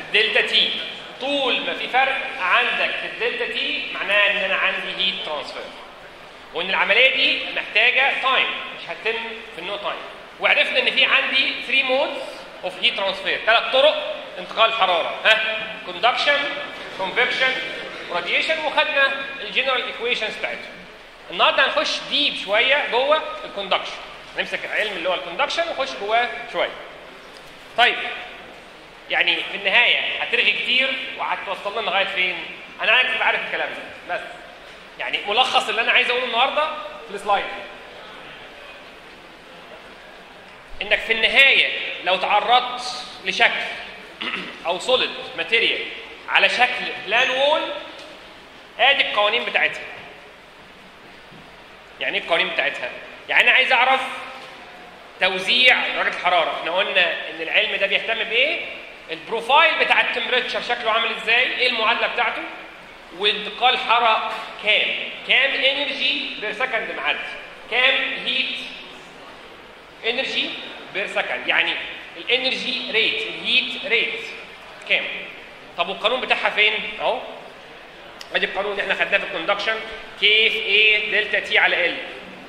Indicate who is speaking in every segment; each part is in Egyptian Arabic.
Speaker 1: دلتا تي طول ما في فرق عندك في الدلتا تي معناها ان انا عندي هيت ترانسفير وان العمليه دي محتاجه تايم مش هتتم في النو تايم وعرفنا ان في عندي 3 مودز اوف هيت ترانسفير ثلاث طرق انتقال الحراره ها كوندكشن كونفكشن وراديشن وخدنا الجنرال ايكويشنز بتاعتهم النهارده هنخش ديب شويه جوه الكوندكشن نمسك العلم اللي هو الكوندكشن ونخش جواه شويه طيب يعني في النهايه هترغي كتير وهتوصل لنا لغايه فين انا عايز تبقى عارف الكلام ده بس يعني ملخص اللي انا عايز اقوله النهارده في السلايد انك في النهايه لو تعرضت لشكل او سوليد ماتيريال على شكل بلان وول ادي القوانين بتاعتها يعني ايه القوانين بتاعتها يعني انا عايز اعرف توزيع درجه الحراره احنا قلنا ان العلم ده بيهتم بايه البروفايل بتاع التمبريتشر شكله عامل ازاي ايه المعادله بتاعته وانتقال الحراره كام كام انرجي بير سكند معدي كام هيت انرجي بير سكند يعني الانرجي ريت الهيت ريت كام طب والقانون بتاعها فين اهو ادي القانون اللي احنا خدناه في الكوندكشن كيف ايه دلتا تي على ال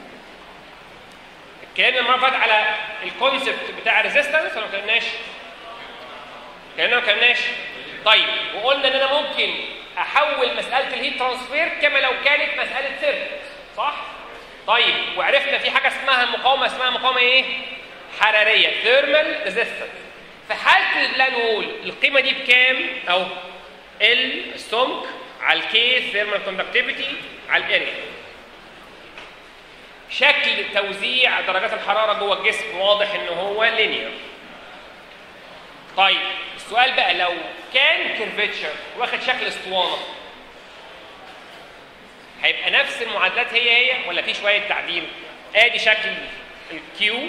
Speaker 1: اتكلمنا المره اللي فاتت على الكونسبت بتاع الريزيستنس ولا ما اتكلمناش؟ اتكلمنا ما اتكلمناش؟ طيب وقلنا ان انا ممكن احول مساله الهيت ترانسفير كما لو كانت مساله سيركت صح؟ طيب وعرفنا في حاجه اسمها مقاومه اسمها مقاومه ايه؟ حراريه ثيرمال ريزيستنس في حاله البلان وول القيمه دي بكام؟ اهو ال السمك على الكي ثيرمال كوندكتيفيتي على الاريا شكل توزيع درجات الحراره جوه الجسم واضح ان هو لينير طيب السؤال بقى لو كان كيرفيتشر واخد شكل اسطوانه هيبقى نفس المعادلات هي هي ولا في شويه تعديل ادي شكل الكيو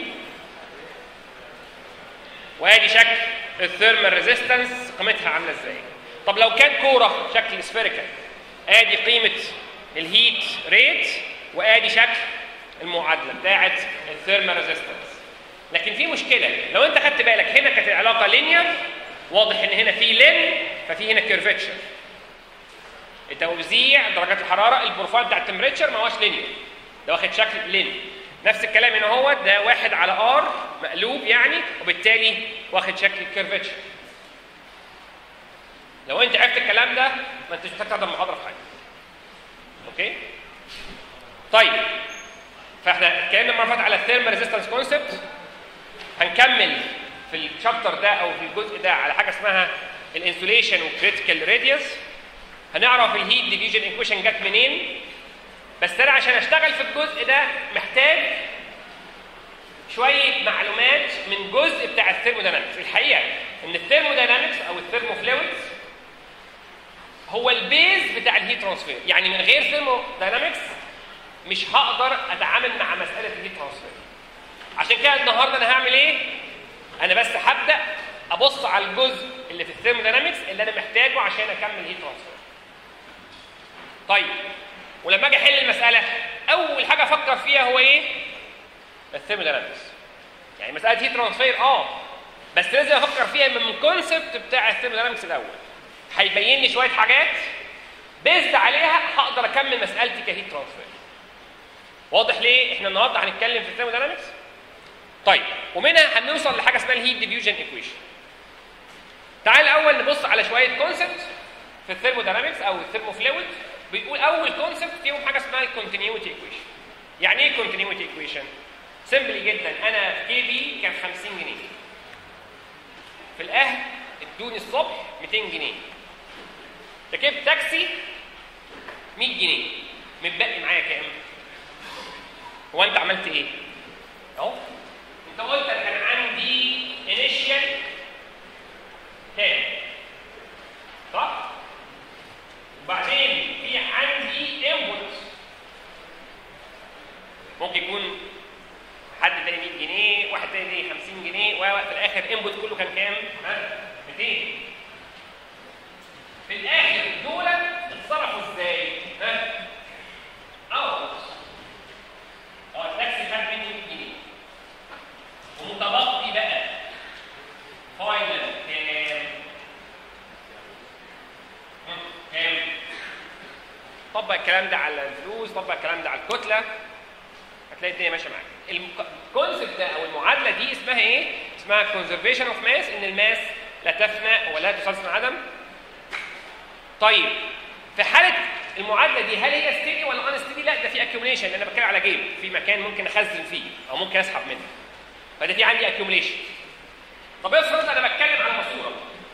Speaker 1: وادي شكل الثيرمال ريزيستنس قيمتها عامله ازاي طب لو كان كوره شكل سفيريكال ادي قيمه الهيت ريت وادي شكل المعادله بتاعه الثيرمال ريزيستنس لكن في مشكله لو انت خدت بالك هنا كانت العلاقه لينير واضح ان هنا في لين ففي هنا كيرفتشر توزيع درجات الحراره البروفايل بتاع التمبريتشر ما هوش لينير ده واخد شكل لين نفس الكلام هنا هو ده واحد على ار مقلوب يعني وبالتالي واخد شكل كيرفتشر لو انت عرفت الكلام ده ما انتش محتاج تحضر محاضره في حاجه اوكي طيب فاحنا اتكلمنا المره اللي فاتت على الثيرمال ريزيستنس كونسبت هنكمل في الشابتر ده او في الجزء ده على حاجه اسمها الانسوليشن وكريتيكال راديوس هنعرف الهيت ديفيجن ايكويشن جت منين بس انا عشان اشتغل في الجزء ده محتاج شويه معلومات من جزء بتاع الثيرموداينامكس الحقيقه ان الثيرموداينامكس او الثيرموفلويدز هو البيز بتاع الهيت ترانسفير يعني من غير ثيرموداينامكس مش هقدر اتعامل مع مساله الهيت ترانسفير عشان كده النهارده انا هعمل ايه انا بس هبدا ابص على الجزء اللي في الثيرموداينامكس اللي انا محتاجه عشان اكمل هيت ترانسفير طيب ولما اجي احل المساله اول حاجه افكر فيها هو ايه الثيرموداينامكس يعني مساله هيت ترانسفير اه بس لازم افكر فيها من الكونسبت بتاع الثيرموداينامكس الاول هيبين لي شويه حاجات بيزد عليها هقدر اكمل مسالتي كهيت ترانسفير واضح ليه احنا النهارده هنتكلم في الثيرموداينامكس طيب ومنها هنوصل لحاجه اسمها الهيت ديفيوجن ايكويشن تعال الاول نبص على شويه كونسبت في الثيرموداينامكس او الثيرموفلويد بيقول اول كونسبت فيهم حاجه اسمها الكونتينيوتي ايكويشن يعني ايه كونتينيوتي ايكويشن سمبلي جدا انا في كي بي كان 50 جنيه في الاهل ادوني الصبح 200 جنيه ركبت تاكسي 100 جنيه متبقي معايا كام هو انت عملت ايه اهو انت قلت انا كان عندي انيشال كام صح وبعدين في عندي انبوت ممكن يكون حد تاني 100 جنيه واحد تاني 50 جنيه وفي الاخر انبوت كله كان كام ها 200 في الاخر دول اتصرفوا ازاي ها اوت اه التاكسي خد مني 100 جنيه ومتبقي بقى فاينل كام الكلام ده على الفلوس طبق الكلام ده على الكتله هتلاقي الدنيا ماشيه معاك الكونسبت ده او المعادله دي اسمها ايه اسمها conservation اوف ماس ان الماس لا تفنى ولا تسلسل عدم طيب في حاله المعادله دي هل هي ستيدي ولا ان ستيدي لا ده في اكيوميليشن انا بتكلم على جيب في مكان ممكن اخزن فيه او ممكن اسحب منه فده في عندي اكيوميليشن طب افرض انا بتكلم على ماسوره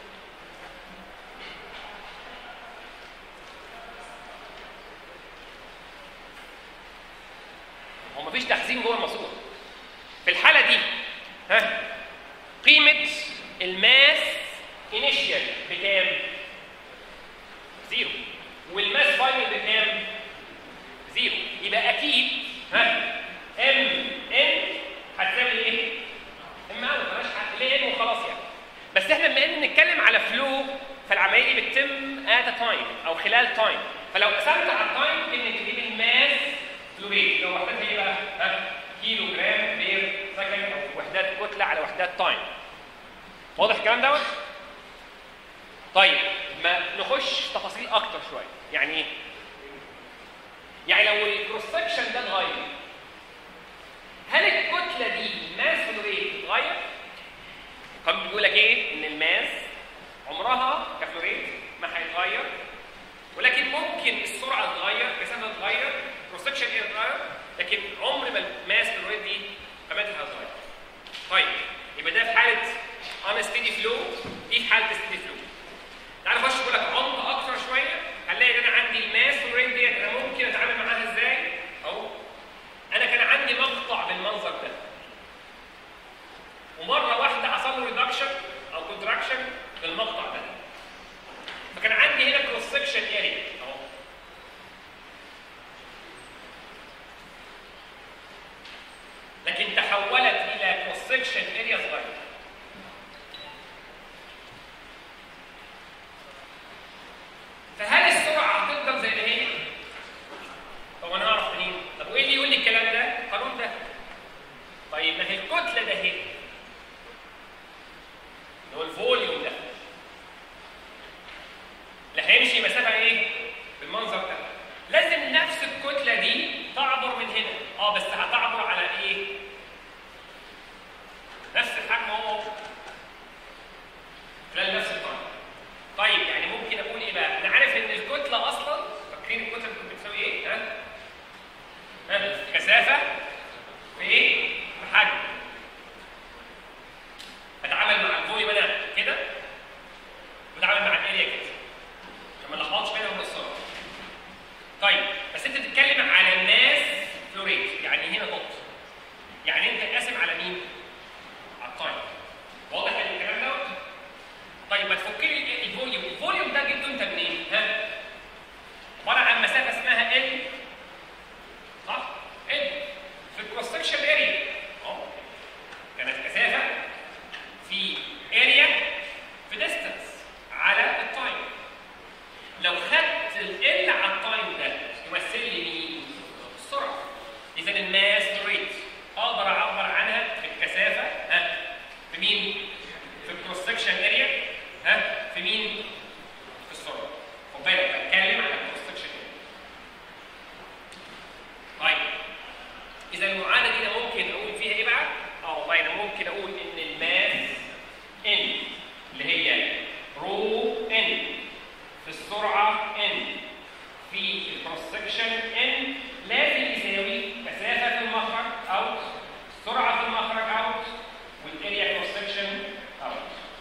Speaker 1: هو مفيش تخزين جوه الماسوره في الحاله دي ها قيمه الماس انيشيال بكام؟ زيرو والماس فاينل بكام؟ زيرو يبقى اكيد ها ام ان هتساوي ايه؟ ام او مالهاش حل ليه ان وخلاص يعني بس احنا بما ان بنتكلم على فلو فالعمليه دي بتتم ات تايم او خلال تايم فلو قسمت على التايم ان تجيب الماس فلو ريت لو وحدتها ايه بقى؟ ها كيلو جرام بير سكند او وحدات كتله على وحدات تايم واضح الكلام دوت؟ طيب ما نخش تفاصيل اكتر شويه يعني ايه؟ يعني لو الكروس سكشن ده اتغير هل الكتله دي الماس فلوريت اتغير؟ كان بيقول لك ايه؟ ان الماس عمرها كفلوريت ما هيتغير ولكن ممكن السرعه تتغير كثافه تتغير كروس سكشن ايه تتغير لكن عمر ما الماس فلوريت دي قيمتها هتتغير. طيب يبقى ده في حاله ان ستيدي فلو دي في حاله ستيدي فلو. تعال نخش اقول لك عمق اكتر شويه هنلاقي ان انا عندي الماس فلوريت ديت انا ممكن اتعامل معاها ازاي؟ اهو انا كان عندي مقطع بالمنظر ده ومره واحده حصل له ريدكشن او كونتراكشن للمقطع ده فكان عندي هنا كروس سكشن اريا اهو لكن تحولت الى كروس سكشن اريا صغير فهل السرعه هتفضل زي ما هي؟ طب انا اعرف منين؟ طب وايه اللي يقول لي الكلام ده؟ القانون ده طيب ما هي الكتله ده هي اللي هو الفوليوم ده اللي هيمشي مسافه ايه؟ بالمنظر ده لازم نفس الكتله دي تعبر من هنا اه بس هتعبر على ايه؟ نفس الحجم هو خلال نفس الطريق طيب يعني ممكن اقول ايه بقى؟ انا عارف ان الكتله اصلا فاكرين الكتله كنت بتساوي ايه؟ ها؟ ها؟ كثافه في ايه؟ في حجم اتعامل مع الفوليوم انا كده واتعامل مع الاريا كده عشان ما نلخبطش بينهم وبين السرعه طيب بس انت بتتكلم على الماس فلوريت يعني هنا نقطه يعني انت قاسم على مين؟ على التايم واضح الكلام ده؟ طيب ما تفك لي الفوليوم الفوليوم ده جبته انت منين؟ ها؟ عباره عن مسافه اسمها ال صح؟ ال في الكروس سكشن اريا اهو كانت كثافه في اريا في ديستانس على التايم لو خدت ال على التايم ده يمثل لي مين؟ السرعه اذا الماس ريت اقدر اعبر عنها في الكثافه ها في مين؟ في الكروس سكشن اريا ها في مين؟ في السرعه خد بالك بتكلم عن الكروس سكشن اريا طيب اذا المعادله دي انا ممكن اقول فيها ايه بقى؟ اه والله انا ممكن اقول ان الماس ان اللي هي رو ان في السرعه ان في الكروس سكشن ان لازم يساوي كثافه في المخرج اوت السرعه في المخرج اوت والاريا كروس سكشن اوت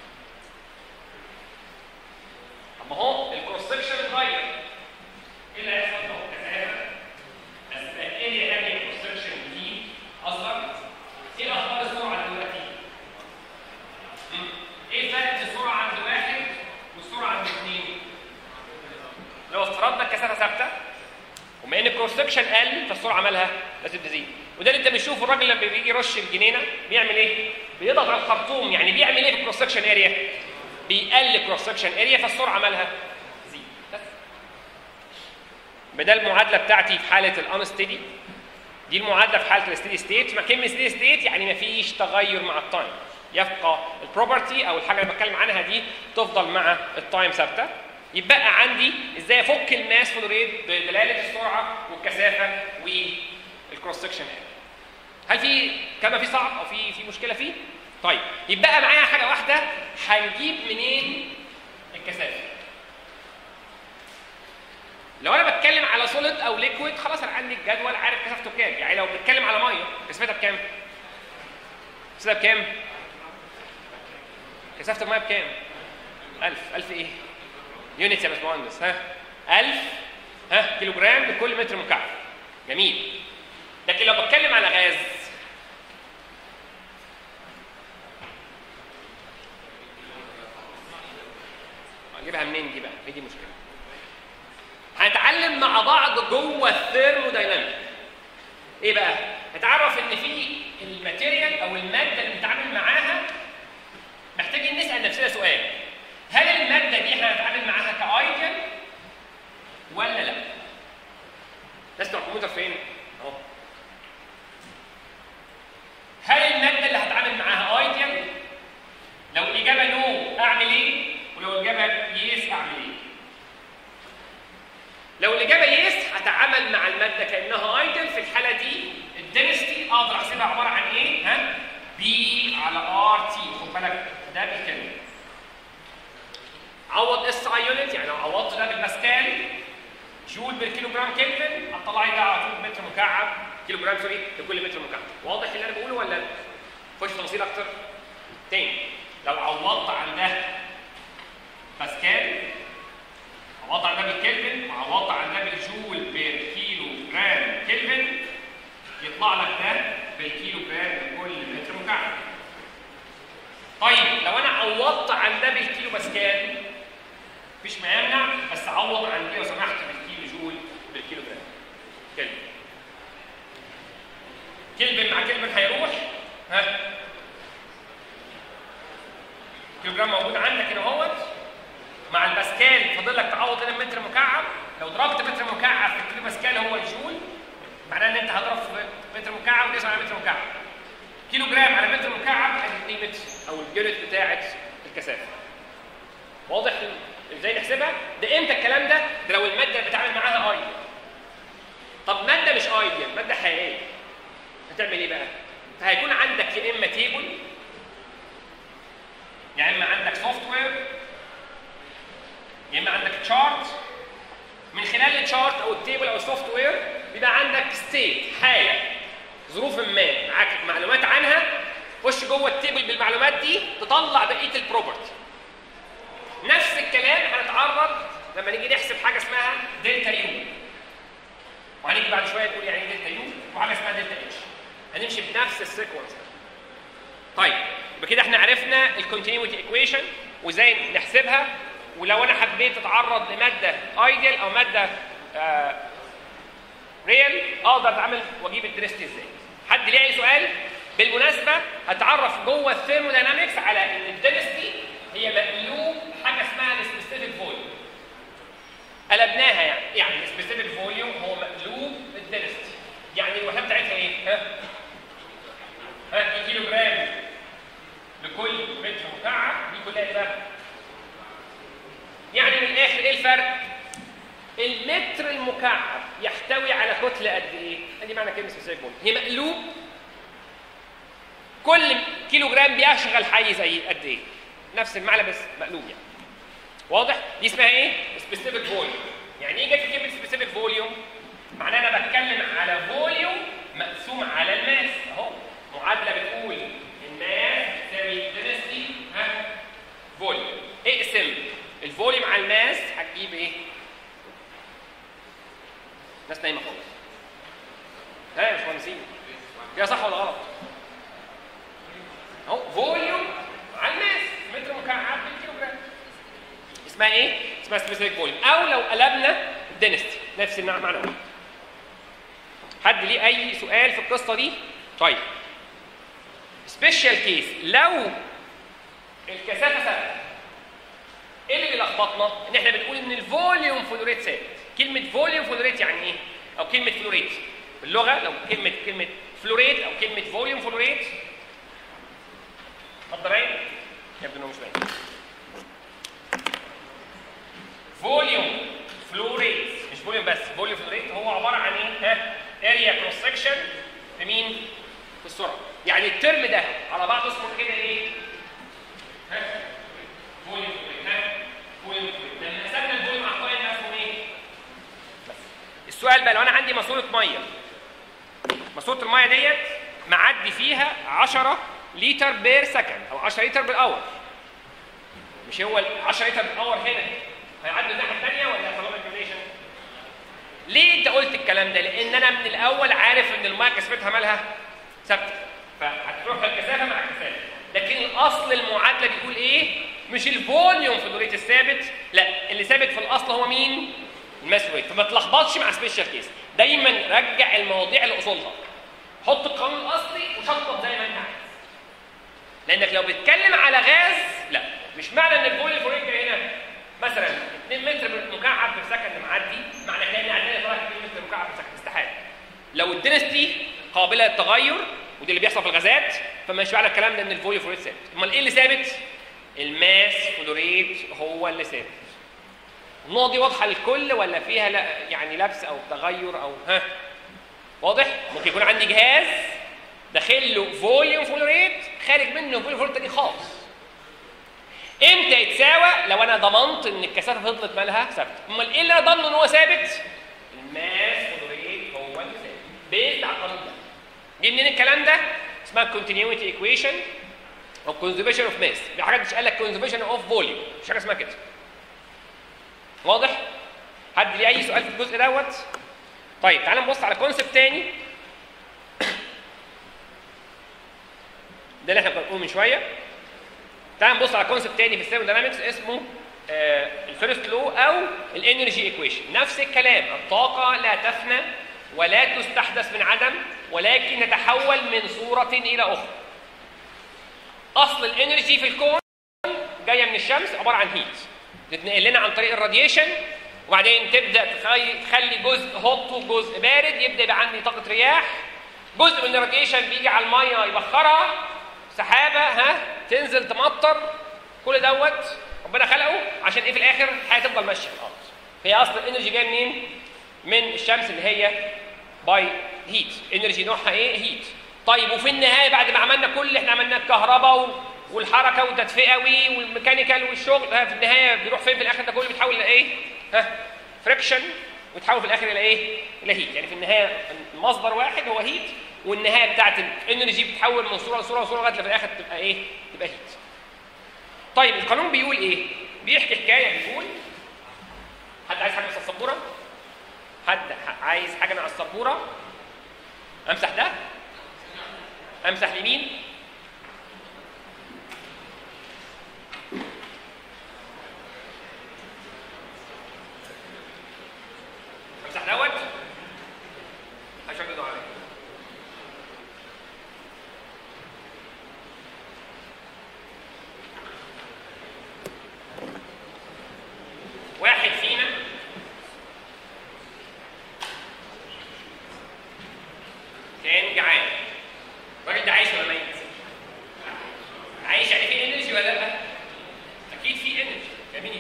Speaker 1: طب ما هو الكروس سكشن اتغير ايه اللي هيحصل له كثافه بس الاريا ثانيه كروس سكشن دي اصغر ايه اخبار السرعه دلوقتي؟ مم. ايه فرق السرعه عند واحد والسرعه عند اثنين؟ لو افترضنا الكثافه ثابته وما ان الكروس سكشن قل فالسرعه مالها لازم تزيد وده اللي انت بتشوفه الراجل لما بيجي يرش الجنينه بيعمل ايه؟ بيضغط على الخرطوم يعني بيعمل ايه في الكروس سكشن اريا؟ بيقل كروس سكشن اريا فالسرعه مالها تزيد بس بدل المعادله بتاعتي في حاله الانستيدي دي المعادله في حاله الستيدي ستيت ما كلمه ستيدي ستيت يعني ما فيش تغير مع التايم يبقى البروبرتي او الحاجه اللي بتكلم عنها دي تفضل مع التايم ثابته يبقى عندي ازاي افك الماس فلو ريت بدلاله السرعه والكثافه والكروس سكشن هل في كما في صعب او في في مشكله فيه طيب يبقى معايا حاجه واحده هنجيب منين الكثافه لو انا بتكلم على سوليد او ليكويد خلاص انا عندي الجدول عارف كثافته كام يعني لو بتكلم على ميه كثافتها بكام كثافتها بكام كثافه الميه بكام 1000 1000 ايه يونت يا باشمهندس ها 1000 ها كيلو جرام لكل متر مكعب جميل لكن لو بتكلم على غاز اجيبها منين دي بقى؟ هي دي المشكله. هنتعلم مع بعض جوه الثيرمودايناميك. ايه بقى؟ هتعرف ان في الماتيريال او الماده اللي بنتعامل معاها محتاجين نسال نفسنا سؤال. هل الماده دي احنا هنتعامل معاها كايديال ولا لا؟ ناس بتوع الكمبيوتر فين؟ اهو. هل الماده اللي هتعامل معاها ايديال؟ لو الاجابه نو اعمل ايه؟ ولو الاجابه يس اعمل ايه؟ لو الاجابه يس هتعامل مع الماده كانها ايدل في الحاله دي الدنستي اقدر احسبها عباره عن ايه؟ ها؟ بي على ار تي خد بالك ده بالكلمه. عوض اس اي يونت يعني لو عوضت ده بالباسكال جول بالكيلو جرام كلفن هتطلع لي ده على طول متر مكعب كيلو جرام سوري لكل متر مكعب. واضح اللي انا بقوله ولا خش تفاصيل اكتر؟ تاني لو عوضت عن ده باسكال عوضت عن ده بالكلفن وعوضت عن ده بالجول بالكيلو جرام كلفن يطلع لك ده بالكيلو جرام لكل متر مكعب. طيب لو انا عوضت عن ده بالكيلو باسكال مفيش ما يمنع بس عوض عن دي لو سمحت بالكيلو جول بالكيلو جرام كلفن. كلفن مع كلفن هيروح ها كيلو جرام موجود عندك هنا اهوت مع الباسكال فاضل لك تعوض هنا متر مكعب لو ضربت متر مكعب في الكيلو باسكال هو الجول معناه ان انت هضرب في متر مكعب وتقسم على متر مكعب كيلو جرام على متر مكعب ادي قيمه او اليونت بتاعه الكثافه واضح ازاي نحسبها ده امتى الكلام ده ده لو الماده اللي بتعامل معاها ايديال طب ماده مش ايديال ماده حقيقيه هتعمل ايه بقى فهيكون عندك يا اما تيبل يا اما عندك سوفت وير يا اما عندك تشارت من خلال التشارت او التيبل او السوفت وير بيبقى عندك ستيت حاله ظروف ما معاك معلومات عنها خش جوه التيبل بالمعلومات دي تطلع بقيه البروبرتي نفس الكلام هنتعرض لما نيجي نحسب حاجه اسمها دلتا يو وهنيجي بعد شويه نقول يعني ايه دلتا يو وحاجه اسمها دلتا اتش هنمشي بنفس السيكونس طيب يبقى كده احنا عرفنا الكونتينيوتي ايكويشن وازاي نحسبها ولو انا حبيت اتعرض لماده ايديال او ماده آه ريال اقدر اتعامل واجيب الدريست ازاي حد ليه اي سؤال بالمناسبه هتعرف جوه الثيرموداينامكس على ان الدنستي هي مقلوب حاجه اسمها السبيسيفيك فوليوم قلبناها يعني يعني السبيسيفيك فوليوم هو مقلوب الدنستي يعني الوحده بتاعتها ايه ها ها كيلو جرام لكل متر مكعب دي كلها ايه يعني من الاخر ايه الفرق المتر المكعب يحتوي على كتله قد ايه ادي معنى كلمه سبيسيفيك فوليوم هي مقلوب كل كيلو جرام بيشغل حيز ايه قد ايه نفس المعنى بس مقلوب يعني واضح دي اسمها ايه سبيسيفيك فوليوم يعني ايه جت كلمه سبيسيفيك فوليوم معناها انا بتكلم على فوليوم مقسوم على الماس اهو معادله بتقول الماس تساوي دنسيتي ها فوليوم اقسم الفوليوم على الماس هتجيب ايه ناس نايمه خالص ها يا باشمهندسين كده صح ولا غلط اهو فوليوم على الماس متر مكعب بالكيلو جرام اسمها ايه اسمها سبيسيفيك فوليوم او لو قلبنا الدنستي نفس المعنى حد ليه اي سؤال في القصه دي طيب سبيشال كيس لو الكثافه ثابته ايه اللي بيلخبطنا ان احنا بنقول ان الفوليوم فلوريت ثابت كلمه فوليوم فلوريت يعني ايه او كلمه فلوريت باللغه لو كلمه كلمه فلوريت او كلمه فوليوم فلوريت طب ده باين يبدو انه مش باين فوليوم فلو ريت مش فوليوم بس فوليوم فلو ريت هو عباره عن ايه ها اريا كروس سكشن في مين في السرعه يعني الترم ده على بعضه اسمه كده ايه ها فوليوم فلو ريت ها فوليوم فلو ريت لما قسمنا الفوليوم على القائم ده اسمه ايه بس السؤال بقى لو انا عندي ماسوره ميه ماسوره الميه ديت معدي فيها 10 لتر بير سكند او 10 لتر بالاور مش هو ال 10 لتر بالاور هنا هيعدي الناحيه الثانيه ولا هيحصل لهم انكليشن؟ ليه انت قلت الكلام ده؟ لان انا من الاول عارف ان الميه كثافتها مالها ثابته فهتروح الكثافه مع الكثافه لكن الاصل المعادله بيقول ايه؟ مش الفوليوم في الريت الثابت لا اللي ثابت في الاصل هو مين؟ الماس ريت فما تلخبطش مع سبيشال كيس دايما رجع المواضيع لاصولها حط القانون الاصلي وشطب زي ما انت عايز لانك لو بتتكلم على غاز لا مش معنى ان الفوليوم في الريت هنا مثلا 2 متر مكعب في السكند معدي معنى كده ان عندنا طلع 2 متر مكعب في السكند استحاله لو الدنستي قابله للتغير ودي اللي بيحصل في الغازات فمش معنى الكلام ده ان الفوليوم فلوريت ثابت امال ايه اللي ثابت الماس فلوريت هو اللي ثابت النقطه دي واضحه للكل ولا فيها لا يعني لبس او تغير او ها واضح ممكن يكون عندي جهاز داخل له فوليوم فلوريت خارج منه فوليوم فلوريت تاني خالص امتى يتساوى لو انا ضمنت ان الكثافه فضلت مالها ثابته امال ايه اللي انا ضامنه ان هو ثابت الماس فلوريت هو اللي ثابت بيزد على القانون ده جه منين الكلام ده اسمها كونتينيوتي ايكويشن او كونزرفيشن اوف ماس في حاجات مش قال لك كونزرفيشن اوف فوليوم مش حاجه اسمها كده واضح حد ليه اي سؤال في الجزء دوت طيب تعال نبص على كونسبت تاني ده اللي احنا كنا بنقوله من شويه تعال نبص على كونسبت تاني في الثيرموداينامكس اسمه آه الفيرست لو او الانرجي ايكويشن نفس الكلام الطاقه لا تفنى ولا تستحدث من عدم ولكن تتحول من صوره الى اخرى اصل الانرجي في الكون جايه من الشمس عباره عن هيت تتنقل لنا عن طريق الراديشن وبعدين تبدا تخلي جزء هوت وجزء بارد يبدا يبقى عندي طاقه رياح جزء من الراديشن بيجي على الميه يبخرها سحابه ها تنزل تمطر كل دوت ربنا خلقه عشان ايه في الاخر الحياه تفضل ماشيه في الارض هي اصلا الانرجي جايه منين من الشمس اللي هي باي هيت انرجي نوعها ايه هيت طيب وفي النهايه بعد ما عملنا كل اللي احنا عملناه الكهرباء والحركه والتدفئه والميكانيكال والشغل ها في النهايه بيروح فين في الاخر ده كله بيتحول الى ايه ها فريكشن ويتحول في الاخر الى ايه الى هيت يعني في النهايه المصدر واحد هو هيت والنهايه بتاعت الانرجي بتتحول من صوره لصوره لصوره لغايه في الاخر تبقى ايه تبقى هيت طيب القانون بيقول ايه بيحكي حكايه بيقول حد عايز حاجه من السبوره حد عايز حاجه من على السبوره امسح ده امسح اليمين امسح دوت هشغله عليه واحد فينا كان جعان الراجل ده عايش ولا ميت؟ عايش يعني في انرجي ولا لا؟ اكيد في انرجي جميل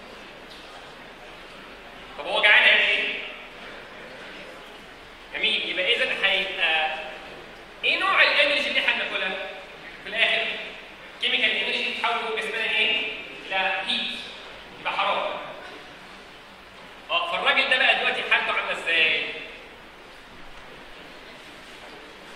Speaker 1: طب هو جعان يعني ايه؟ جميل يبقى اذا هيبقى ايه نوع الانرجي اللي احنا بناكلها؟ في الاخر كيميكال انرجي تتحول اسمها ايه؟ الى هيت يبقى حراره اه فالراجل ده بقى دلوقتي حالته عامله ازاي؟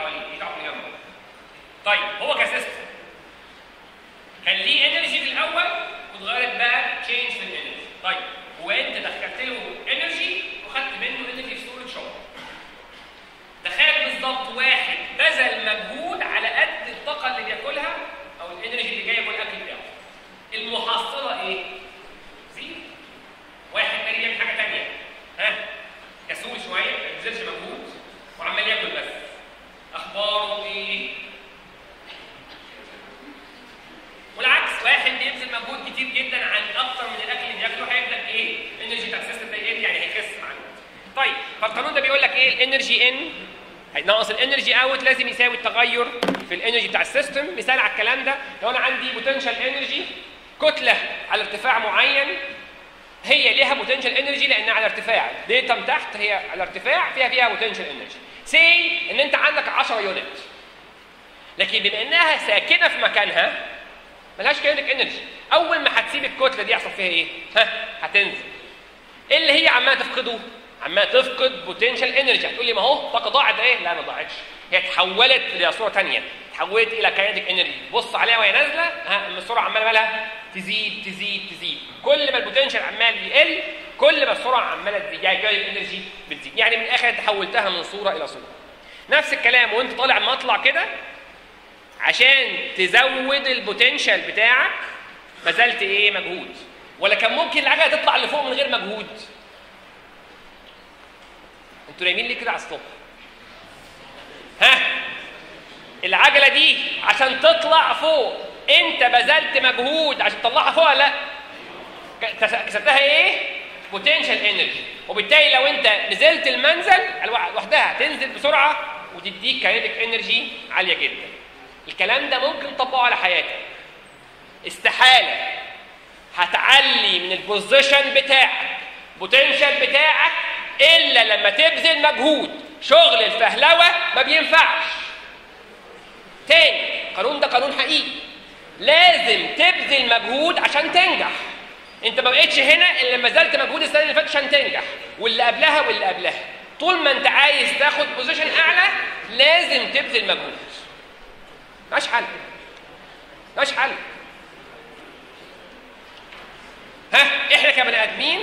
Speaker 1: حواليه يقطعوا في جنبه طيب هو كسيستم كان ليه انرجي في الاول واتغيرت بقى تشينج في الانرجي طيب هو انت دخلت له انرجي وخدت منه انرجي في صوره شغل تخيل بالظبط واحد بذل مجهود على قد الطاقه اللي بياكلها او الانرجي اللي جايه من الاكل بتاعه المحصله ايه؟ زيرو واحد تاني بيعمل حاجه تانيه ها كسول شويه ما بيبذلش مجهود وعمال ياكل بس اخباره ايه؟ والعكس واحد بيبذل مجهود كتير جدا عن اكتر من الاكل اللي بياكله هيبدا ايه؟ الانرجي بتاع السيستم ده يقل يعني هيخس مع الوقت. طيب فالقانون ده بيقول لك ايه؟ الانرجي ان ناقص الانرجي اوت لازم يساوي التغير في الانرجي بتاع السيستم مثال على الكلام ده لو انا عندي بوتنشال انرجي كتله على ارتفاع معين هي ليها بوتنشال انرجي لانها على ارتفاع ديتم تحت هي على ارتفاع فيها فيها بوتنشال انرجي سي ان انت عندك 10 يونت لكن بما انها ساكنه في مكانها ملهاش كينيتيك انرجي اول ما هتسيب الكتله دي يحصل فيها ايه ها هتنزل ايه اللي هي عماله تفقده عماله تفقد بوتنشال انرجي هتقول لي ما هو طاقه ضاعت ايه لا ما ضاعتش هي اتحولت لصوره ثانيه اتحولت الى كينيتيك انرجي بص عليها وهي نازله ها السرعه عماله مالها تزيد تزيد تزيد كل ما البوتنشال عمال يقل كل ما السرعه عماله تزيد يعني كينيتيك انرجي بتزيد يعني من الاخر انت حولتها من صوره الى صوره نفس الكلام وانت طالع مطلع كده عشان تزود البوتنشال بتاعك بذلت ايه مجهود ولا كان ممكن العجله تطلع لفوق من غير مجهود انتوا نايمين ليه كده على الصبح ها العجله دي عشان تطلع فوق انت بذلت مجهود عشان تطلعها فوق ولا لا كسبتها ايه بوتنشال انرجي وبالتالي لو انت نزلت المنزل لوحدها تنزل بسرعه وتديك كاينتيك انرجي عاليه جدا الكلام ده ممكن تطبقه على حياتك استحاله هتعلي من البوزيشن بتاعك بوتنشال بتاعك الا لما تبذل مجهود شغل الفهلوه ما بينفعش تاني القانون ده قانون حقيقي لازم تبذل مجهود عشان تنجح انت ما بقتش هنا الا لما بذلت مجهود السنه اللي فاتت عشان تنجح واللي قبلها واللي قبلها طول ما انت عايز تاخد بوزيشن اعلى لازم تبذل مجهود مش حل مش حل ها احنا كبني ادمين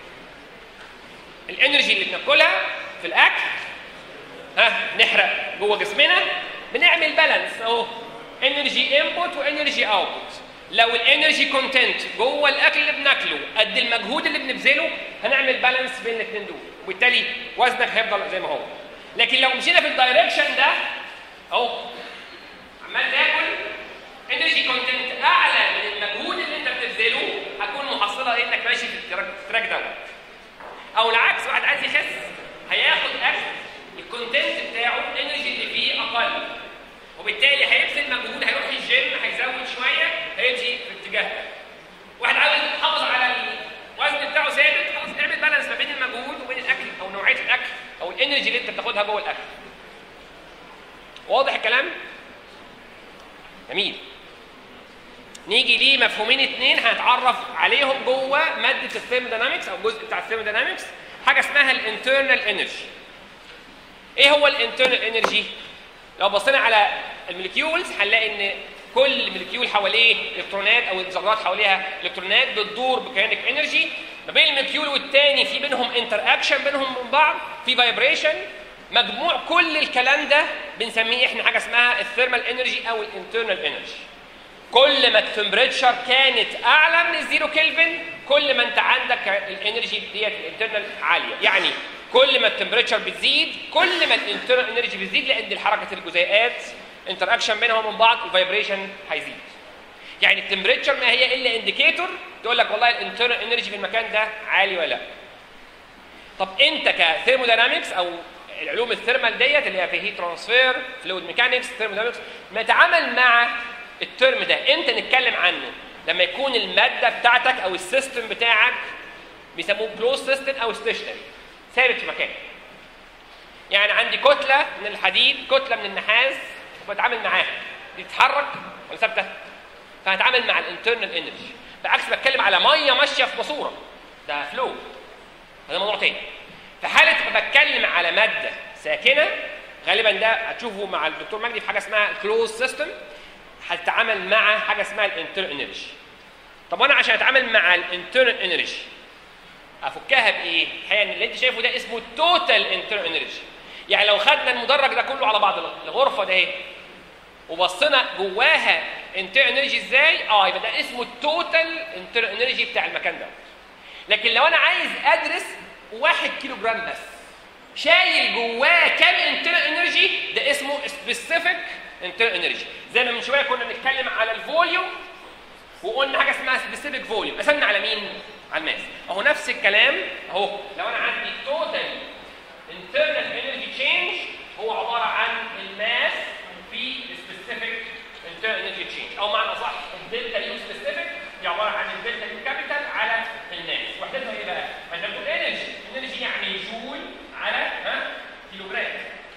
Speaker 1: الانرجي اللي بناكلها في الاكل ها نحرق جوه جسمنا بنعمل بالانس اهو انرجي انبوت وانرجي اوتبوت لو الانرجي كونتنت جوه الاكل اللي بناكله قد المجهود اللي بنبذله هنعمل بالانس بين الاثنين دول وبالتالي وزنك هيفضل زي ما هو لكن لو مشينا في الدايركشن ده اهو عمال تاكل انرجي كونتنت اعلى من المجهود اللي انت بتبذله هتكون محصله ايه انك ماشي في التراك دوت او العكس واحد عايز يخس هياخد اكل الكونتنت بتاعه الانرجي اللي فيه اقل وبالتالي هيبذل مجهود هيروح الجيم هيزود شويه هيمشي في الاتجاه ده واحد عاوز يحافظ على الوزن بتاعه ثابت خلاص اعمل بالانس ما بين المجهود وبين الاكل او نوعيه الاكل او الانرجي اللي انت بتاخدها جوه الاكل واضح الكلام جميل نيجي ليه مفهومين اثنين هنتعرف عليهم جوه ماده الثيرموداينامكس او الجزء بتاع الثيرموداينامكس حاجه اسمها الانترنال انرجي ايه هو الانترنال انرجي لو بصينا على الموليكيولز هنلاقي ان كل موليكيول حواليه الكترونات او الذرات حواليها الكترونات بتدور بكينيك انرجي ما بين الموليكيول والتاني في بينهم انتر اكشن بينهم من بعض في فايبريشن مجموع كل الكلام ده بنسميه احنا حاجه اسمها الثيرمال انرجي او الانترنال انرجي كل ما التمبريتشر كانت اعلى من الزيرو كلفن كل ما انت عندك الانرجي ديت الانترنال عاليه يعني كل ما التمبريتشر بتزيد كل ما الانترنال انرجي بتزيد لان حركه الجزيئات انتر اكشن بينهم وبين بعض الفايبريشن هيزيد يعني التمبريتشر ما هي الا انديكيتور تقول لك والله الانترنال انرجي في المكان ده عالي ولا لا طب انت كثيرموداينامكس او العلوم الثيرمال ديت اللي هي في هيت ترانسفير فلويد ميكانكس ثيرموداينامكس نتعامل مع الترم ده امتى نتكلم عنه لما يكون الماده بتاعتك او السيستم بتاعك بيسموه كلوز سيستم او ستيشنري ثابت في مكان يعني عندي كتله من الحديد كتله من النحاس وبتعامل معاها دي تتحرك ولا ثابته فهتعامل مع الانترنال انرجي بالعكس بتكلم على ميه ماشيه في ماسوره ده فلو هذا موضوع تاني في حاله ما بتكلم على ماده ساكنه غالبا ده هتشوفه مع الدكتور مجدي في حاجه اسمها كلوز سيستم هتتعامل مع حاجه اسمها الانترنال انرجي طب وانا عشان اتعامل مع الانترنال انرجي افكها بايه؟ الحقيقه ان اللي انت شايفه ده اسمه توتال انترنال انرجي يعني لو خدنا المدرج ده كله على بعض الغرفه ده اهي وبصينا جواها انترنال انرجي ازاي؟ اه يبقى ده اسمه التوتال انترنال انرجي بتاع المكان ده لكن لو انا عايز ادرس واحد كيلو جرام بس شايل جواه كام انترنال انرجي ده اسمه سبيسيفيك انترنال انرجي زي ما من شويه كنا بنتكلم على الفوليوم وقلنا حاجه اسمها سبيسيفيك فوليوم قسمنا على مين على الماس اهو نفس الكلام اهو لو انا عندي توتال انترنال انرجي تشينج هو عباره عن الماس في سبيسيفيك انترنال انرجي تشينج او معنى صح الدلتا يو سبيسيفيك هي عباره عن الدلتا يو كابيتال على الماس وحدتها ايه بقى؟ ما احنا بنقول انرجي انرجي يعني جول على ها كيلوجرام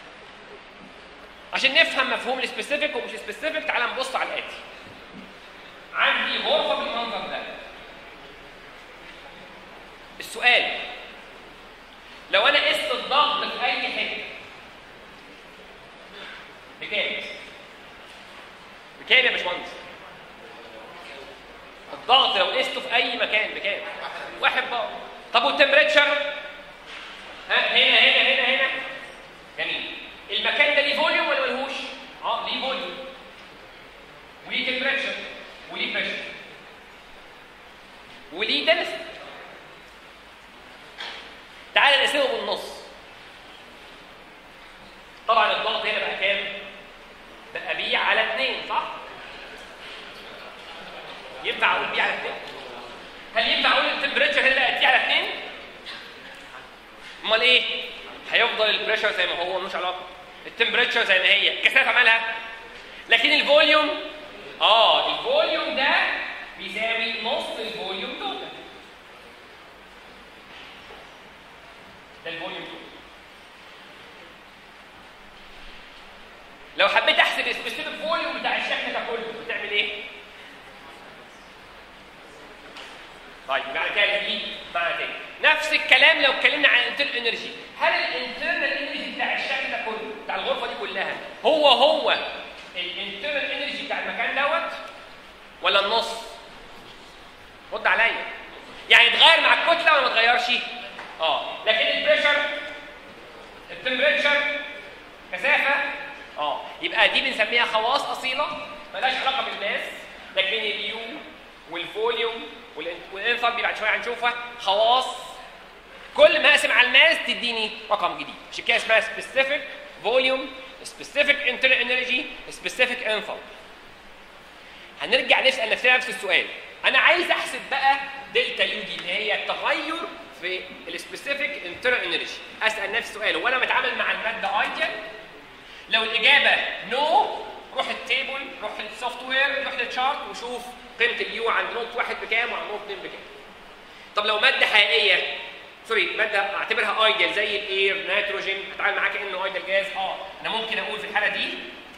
Speaker 1: عشان نفهم مفهوم السبيسيفيك ومش سبيسيفيك تعال نبص على الاتي عندي غرفه بالمنظر ده السؤال لو انا قست الضغط في اي حته بكام؟ بكام يا باشمهندس؟ الضغط لو قسته في اي مكان بكام؟ واحد بار طب والتمبريتشر؟ ها هنا هنا هنا هنا جميل المكان ده ليه فوليوم ولا ملهوش؟ اه ليه فوليوم وليه تمبريتشر وليه بريشر وليه دنسيتي تعال نقسمه بالنص طبعا الضغط هنا بقى كام؟ بقى بي على 2 صح؟ ينفع اقول بي على 2 هل ينفع اقول التمبريتشر هنا بقت بي على 2 امال ايه هيفضل البريشر زي ما هو ملوش علاقه التمبريتشر زي ما هي الكثافه مالها لكن الفوليوم اه الفوليوم ده بيساوي نص الفوليوم توتال ده الفوليوم توتال لو حبيت احسب السبيسيفيك فوليوم بتاع الشحن ده كله بتعمل ايه؟ طيب بعد كده دي معنى تاني نفس الكلام لو اتكلمنا عن الانترنال انرجي هل الانترنال انرجي بتاع الشكل ده كله بتاع الغرفه دي كلها هو هو الانترنال انرجي بتاع المكان دوت ولا النص رد عليا يعني اتغير مع الكتله ولا ما اتغيرش اه لكن البريشر التمبريتشر كثافه اه يبقى دي بنسميها خواص اصيله مالهاش علاقه بالماس لكن اليو والفوليوم والانثالبي بعد شويه هنشوفها خواص كل ما اقسم على الماس تديني رقم جديد عشان كده اسمها سبيسيفيك فوليوم سبيسيفيك انترنال انرجي سبيسيفيك انثالبي هنرجع نسال نفسنا نفس السؤال انا عايز احسب بقى دلتا يو دي اللي هي التغير في السبيسيفيك انترنال انرجي اسال نفسي السؤال هو انا بتعامل مع الماده ايديال لو الاجابه نو no, روح التيبل روح السوفت وير روح للتشارت وشوف قيمه اليو عند نقطه واحد بكام وعند نقطه اثنين بكام طب لو ماده حقيقيه سوري ماده اعتبرها ايديال زي الاير نيتروجين هتعامل معاك انه ايديال جاز اه انا ممكن اقول في الحاله دي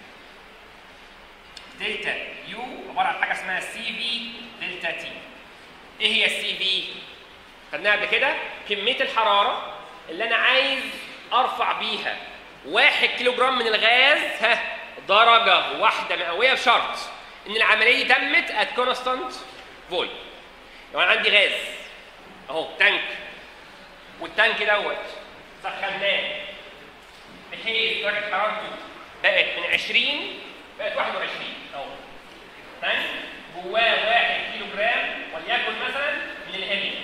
Speaker 1: دلتا يو عباره عن حاجه اسمها سي في دلتا تي ايه هي السي في خدناها قبل كده كميه الحراره اللي انا عايز ارفع بيها واحد كيلو جرام من الغاز ها درجه واحده مئويه بشرط ان العمليه تمت ات كونستانت فول لو انا عندي غاز اهو تانك والتانك دوت سخناه بحيث درجه حرارته بقت من 20 بقت 21 اهو تانك جواه 1 كيلو جرام وليكن مثلا من الهيليوم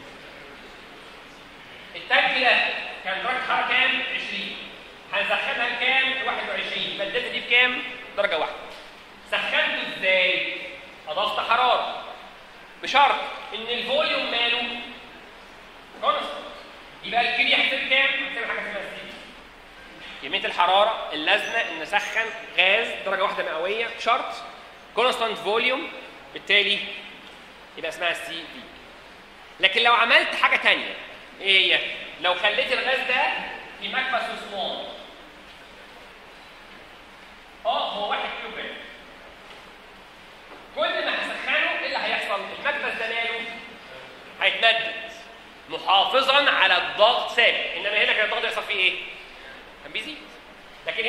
Speaker 1: التانك ده كان درجه حراره كام؟ 20 هنسخنها لكام؟ 21 يبقى الدلتا دي بكام؟ درجه واحده سخنته ازاي؟ اضفت حراره بشرط ان الفوليوم ماله كونستنت يبقى الكيلو يحسب كام؟ يحسب حاجه اسمها سي كميه الحراره اللازمه ان اسخن غاز درجه واحده مئويه بشرط كونستنت فوليوم بالتالي يبقى اسمها سي في لكن لو عملت حاجه ثانيه ايه هي؟ لو خليت الغاز ده في مكبس سمول اه هو 1 كيلو جرام كل ما هسخنه ايه اللي هيحصل؟ المكبس ده ماله؟ هيتمدد محافظا على الضغط ثابت انما هنا كان الضغط يحصل فيه ايه؟ كان بيزيد لكن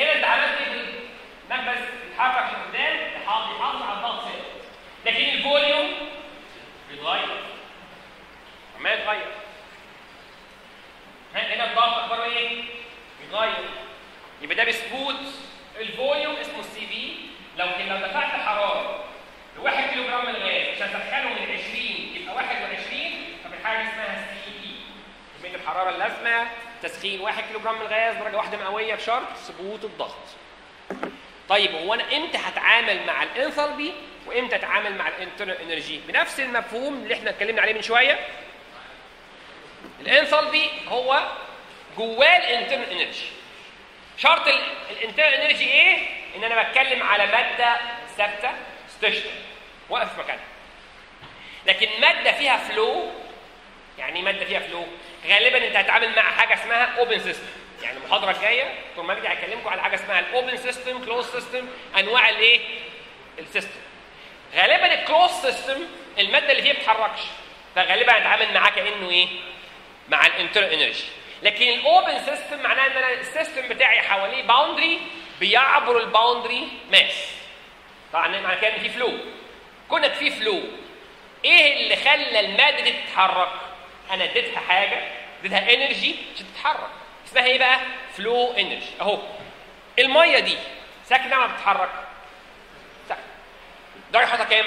Speaker 1: اسمها تسخين 1 كيلو جرام من الغاز درجه واحده مئويه بشرط ثبوت الضغط طيب هو انا امتى هتعامل مع الانثالبي وامتى اتعامل مع الانترنال انرجي بنفس المفهوم اللي احنا اتكلمنا عليه من شويه الانثالبي هو جواه الانترنال انرجي شرط الانترنال انرجي ايه ان انا بتكلم على ماده ثابته ستيشن واقف في مكانها لكن ماده فيها فلو يعني ماده فيها فلو غالبا انت هتتعامل مع حاجه اسمها اوبن سيستم يعني المحاضره الجايه دكتور مجدي هيكلمكم على حاجه اسمها الاوبن سيستم كلوز سيستم انواع الايه السيستم غالبا الكلوز سيستم الماده اللي فيه ما بتتحركش فغالبا هتعامل معاه كانه ايه مع الانترنال انرجي لكن الاوبن سيستم معناه ان انا السيستم بتاعي حواليه باوندري بيعبر الباوندري ماس طبعا معنى كده ان في فلو كونك في فلو ايه اللي خلى الماده دي تتحرك انا اديتها حاجه اديتها انرجي عشان تتحرك اسمها ايه بقى فلو انرجي اهو الميه دي ساكنه ما بتتحرك ساكنه درجه حرارتها كام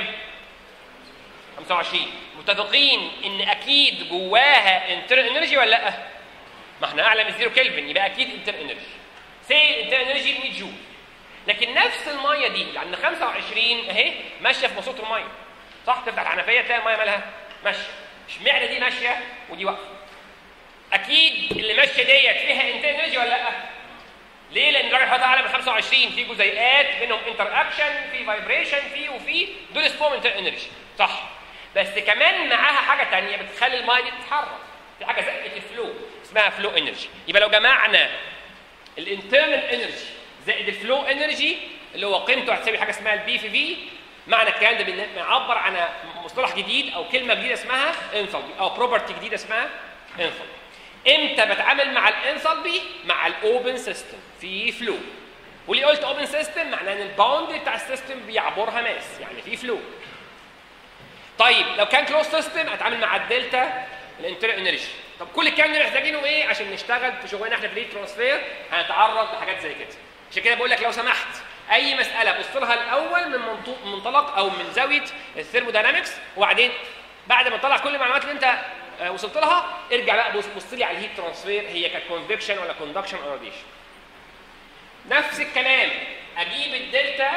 Speaker 1: 25 متفقين ان اكيد جواها انترنال انرجي ولا لا ما احنا اعلى من زيرو كلفن يبقى اكيد انترنال انرجي سي انترنال انرجي 100 جول لكن نفس الميه دي لان 25 اهي ماشيه في ماسوره الميه صح تفتح الحنفيه تلاقي الميه مالها ماشيه اشمعنى دي ماشيه ودي واقفه اكيد اللي ماشيه ديت فيها انترنال انرجي ولا لا ليه؟ لان درجه الحراره اعلى من 25 في جزيئات بينهم انتر اكشن في فايبريشن في وفي دول اسمهم انتر انرجي صح بس كمان معاها حاجه ثانيه بتخلي الميه دي تتحرك في حاجه زي الفلو اسمها فلو انرجي يبقى لو جمعنا الانترنال انرجي زائد الفلو انرجي اللي هو قيمته هتساوي حاجه اسمها البي في في معنى الكلام ده بنعبر عن مصطلح جديد او كلمه جديده اسمها انثالبي او بروبرتي جديده اسمها انثالبي امتى بتعامل مع الانثالبي مع الاوبن سيستم في فلو واللي قلت اوبن سيستم معناه ان الباوند بتاع السيستم بيعبرها ماس يعني في فلو طيب لو كان كلوز سيستم اتعامل مع الدلتا الانترنال انرجي طب كل الكلام ده محتاجينه ايه عشان نشتغل في شغلنا احنا في الهيت ترانسفير هنتعرض لحاجات زي كده عشان كده بقول لك لو سمحت اي مساله بص لها الاول من منطلق او من زاويه الثيرموداينامكس وبعدين بعد ما تطلع كل المعلومات اللي انت وصلت لها ارجع بقى بص, بص لي على الهيت ترانسفير هي كانت كونفكشن ولا كوندكشن ولا راديشن نفس الكلام اجيب الدلتا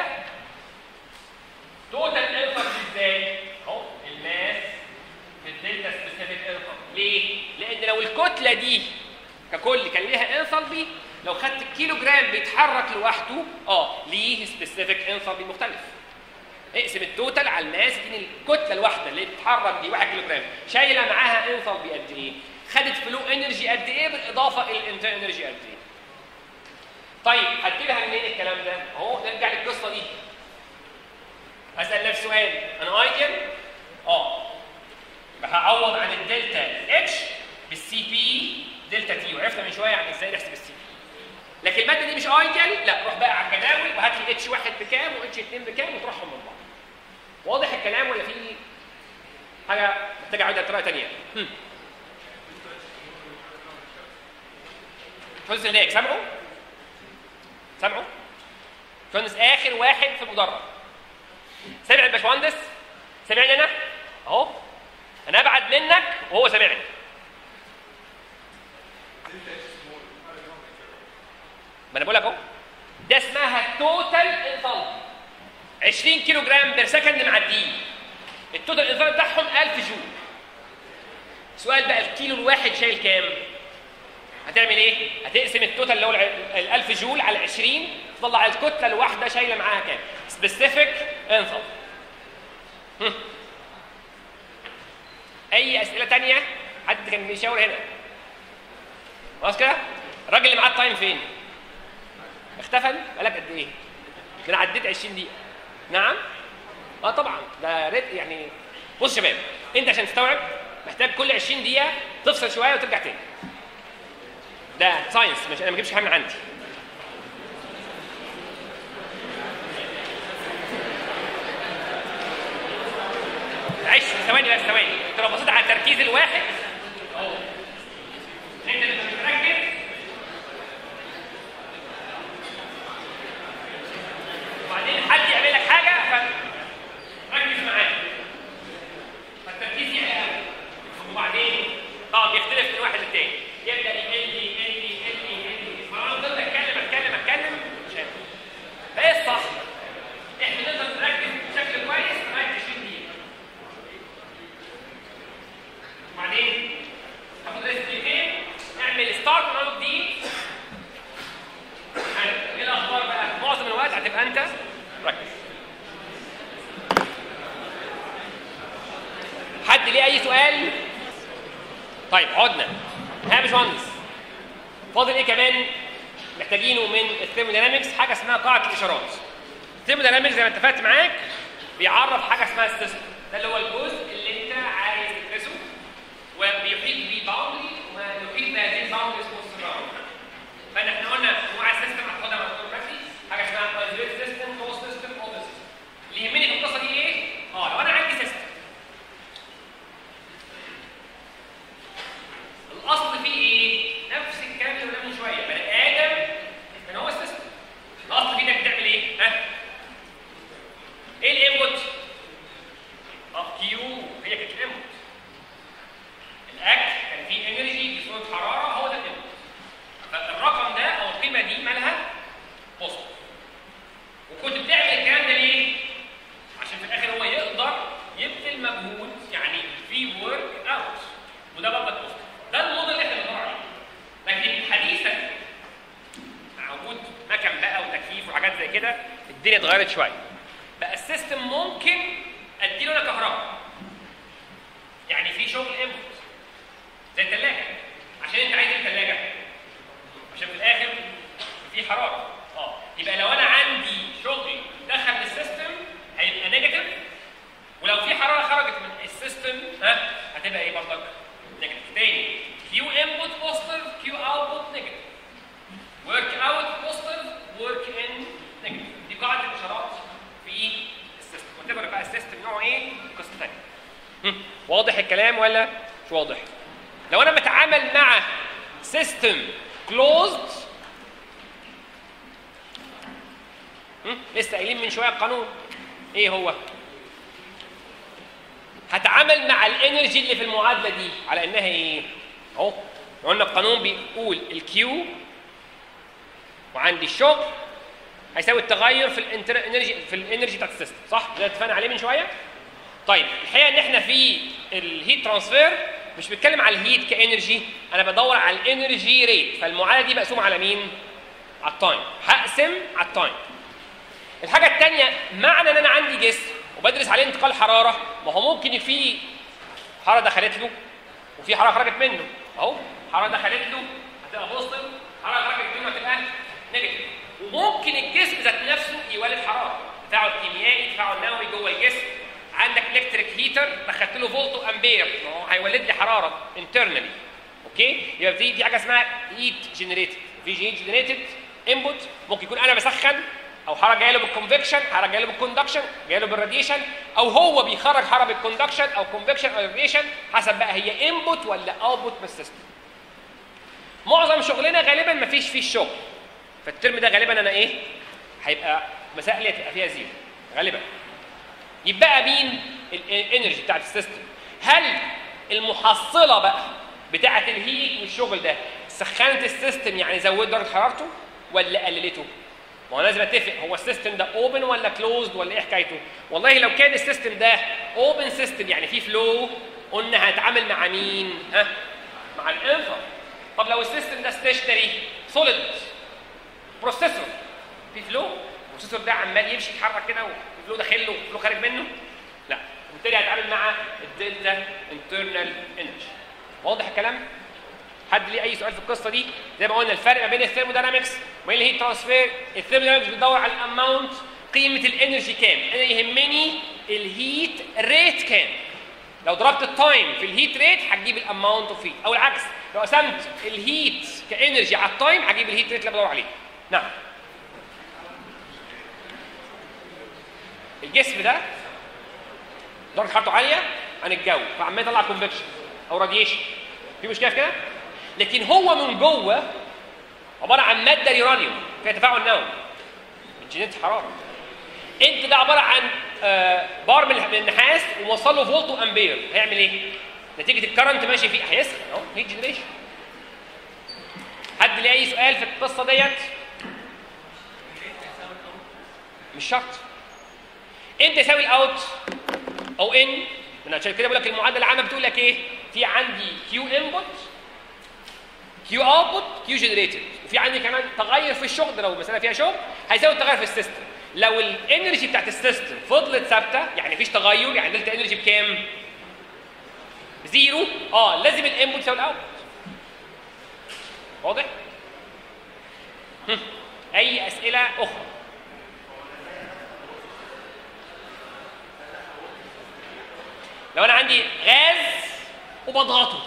Speaker 1: توتال انفرس ازاي اهو الماس في الدلتا سبيسيفيك انفرس ليه لان لو الكتله دي ككل كان ليها انثالبي لو خدت الكيلو جرام بيتحرك لوحده اه ليه سبيسيفيك انثالبي مختلف اقسم التوتال على الماس دي الكتله الواحده اللي بتتحرك دي 1 كيلو جرام شايله معاها انثالبي قد ايه خدت فلو انرجي قد ايه بالاضافه الى الانتر انرجي قد ايه طيب هتجيبها منين الكلام ده اهو نرجع للقصه دي اسال نفسي سؤال انا ايديال اه هعوض عن الدلتا اتش بالسي بي دلتا تي وعرفنا من شويه يعني ازاي نحسب السي بي لكن الماده دي مش ايديال لا روح بقى على الجداول وهات لي اتش واحد بكام واتش اثنين بكام وتروحهم من بعض واضح الكلام ولا في حاجه محتاجه اعيدها بطريقه ثانيه فوز هناك سامعوا سامعوا فوز اخر واحد في المدرج سامع الباشمهندس سامعني انا اهو انا ابعد منك وهو سامعني ما انا بقول لك اهو ده اسمها توتال انفالت 20 كيلو جرام بير سكند معديين التوتال انفالت بتاعهم 1000 جول سؤال بقى الكيلو الواحد شايل كام هتعمل ايه هتقسم التوتال اللي هو ال 1000 جول على 20 تطلع الكتله الواحده شايله معاها كام سبيسيفيك انفالت اي اسئله تانية حد كان بيشاور هنا خلاص كده الراجل اللي معاه التايم فين اختفى بقالك قد ايه ده انا عديت 20 دقيقه نعم اه طبعا ده ريت يعني بص يا شباب انت عشان تستوعب محتاج كل 20 دقيقه تفصل شويه وترجع تاني ده ساينس مش انا ما بجيبش حاجه من عندي عيش ثواني بس ثواني انت لو بصيت على التركيز الواحد اهو انت اللي مش مركز وبعدين حد يعمل لك حاجه فركز معاه فالتركيز يعلى قوي وبعدين اه بيختلف من واحد للتاني يبدا تبقى انت ركز حد ليه اي سؤال طيب عدنا ها يا باشمهندس فاضل ايه كمان محتاجينه من الثيرموداينامكس حاجه اسمها قاعده الاشارات الثيرموداينامكس زي ما اتفقت معاك بيعرف حاجه اسمها السيستم ده اللي هو الجزء اللي انت عايز تدرسه وبيحيط بيه باوندري وما يحيط بهذه الباوندري اسمه السراوند فاحنا قلنا انواع السيستم هتاخدها مع الدكتور مجدي حاجه اسمها ايزوليت سيستم كلوز سيستم اوبن سيستم اللي يهمني في القصه دي ايه؟ اه لو انا عندي سيستم الاصل فيه ايه؟ نفس الكلام اللي قلناه من شويه بني ادم كان هو السيستم الاصل فيه انك بتعمل ايه؟ ها؟ ايه الانبوت؟ اه كيو هي كانت الانبوت الاكل كان فيه انرجي في صوره حراره هو ده الانبوت فالرقم ده او القيمه دي مالها بوزيتيف وكنت بتعمل الكلام ده ليه؟ عشان في الاخر هو يقدر يبذل مجهود يعني في ورك اوت وده برضه بوزيتيف ده الموديل اللي احنا بندور عليه لكن حديثا مع وجود مكن بقى وتكييف وحاجات زي كده الدنيا اتغيرت شويه بقى السيستم ممكن اديله انا كهرباء يعني في شغل انبوت زي الثلاجه عشان انت عايز الثلاجه عشان في الاخر في حراره اه يبقى لو انا عندي شغل دخل السيستم هيبقى نيجاتيف ولو في حراره خرجت من السيستم ها هتبقى ايه برضك نيجاتيف تاني كيو انبوت بوزيتيف كيو اوتبوت نيجاتيف ورك اوت بوزيتيف ورك ان نيجاتيف دي قاعده الاشارات في السيستم وتبقى بقى السيستم نوعه ايه قصه ثانيه واضح الكلام ولا مش واضح لو انا بتعامل مع سيستم كلوزد لسه قايلين من شويه القانون ايه هو هتعامل مع الانرجي اللي في المعادله دي على انها ايه اهو قلنا القانون بيقول الكيو وعندي الشغل هيساوي التغير في الانرجي في الانرجي بتاعت السيستم صح ده اتفقنا عليه من شويه طيب الحقيقه ان احنا في الهيت ترانسفير مش بتكلم على الهيت كانرجي انا بدور على الانرجي ريت فالمعادله دي مقسومه على مين على التايم هقسم على التايم الحاجه الثانيه معنى ان انا عندي جسم وبدرس عليه انتقال حراره ما هو ممكن في حراره دخلت له وفي حراره خرجت منه اهو حراره دخلت له هتبقى بوزيتيف حراره خرجت منه هتبقى نيجاتيف وممكن الجسم ذات نفسه يولد حراره تفاعل كيميائي تفاعل نووي جوه الجسم عندك الكتريك هيتر دخلت له فولت وامبير ما هو هيولد لي حراره انترنالي اوكي يبقى في دي حاجه اسمها هيت جنريتد في هيت جنريتد انبوت ممكن يكون انا بسخن او حراره جايه له بالكونفكشن حراره جايه له بالكوندكشن جايه له بالراديشن او هو بيخرج حراره بالكوندكشن او كونفكشن او راديشن حسب بقى هي انبوت ولا اوتبوت من السيستم معظم شغلنا غالبا ما فيش فيه الشغل فالترم ده غالبا انا ايه هيبقى مسائل هتبقى فيها زيرو غالبا يبقى مين الانرجي بتاعت السيستم هل المحصله بقى بتاعه الهيت والشغل ده سخنت السيستم يعني زودت درجه حرارته ولا قللته ما هو لازم اتفق هو السيستم ده اوبن ولا كلوزد ولا ايه حكايته والله لو كان السيستم ده اوبن سيستم يعني فيه فلو قلنا هنتعامل مع مين ها مع الانفر طب لو السيستم ده ستيشنري سوليد بروسيسور في فلو البروسيسور ده عمال يمشي يتحرك كده وفلو داخل له وفلو خارج منه لا وبالتالي هتعامل مع الدلتا انترنال انرجي واضح الكلام حد ليه اي سؤال في القصه دي زي ما قلنا الفرق ما بين الثيرموداينامكس وبين الهيت ترانسفير الثيرموداينامكس بتدور على الاماونت قيمه الانرجي كام انا يهمني الهيت ريت كام لو ضربت التايم في الهيت ريت هتجيب الاماونت اوف هيت او العكس لو قسمت الهيت كانرجي على التايم هجيب الهيت ريت اللي بدور عليه نعم الجسم ده درجه حرارته عاليه عن الجو فعمال يطلع كونفكشن او راديشن في مشكله في كده لكن هو من جوه عباره عن ماده يورانيوم فيها تفاعل نووي بتجنريت حراره انت ده عباره عن آه بار من النحاس وموصل له فولت وامبير هيعمل ايه نتيجه الكرنت ماشي فيه هيسخن اهو هيت جنريشن حد ليه اي سؤال في القصه ديت مش شرط انت يساوي الاوت او ان من عشان كده بقول لك المعادله العامه بتقول لك ايه في عندي كيو انبوت كيو اوتبوت كيو جنريتد وفي عندي كمان تغير في الشغل ده لو المساله فيها شغل هيساوي التغير في السيستم لو الانرجي بتاعت السيستم فضلت ثابته يعني مفيش تغير يعني دلتا انرجي بكام؟ زيرو اه لازم الانبوت يساوي الاوت واضح؟ هم. اي اسئله اخرى لو انا عندي غاز وبضغطه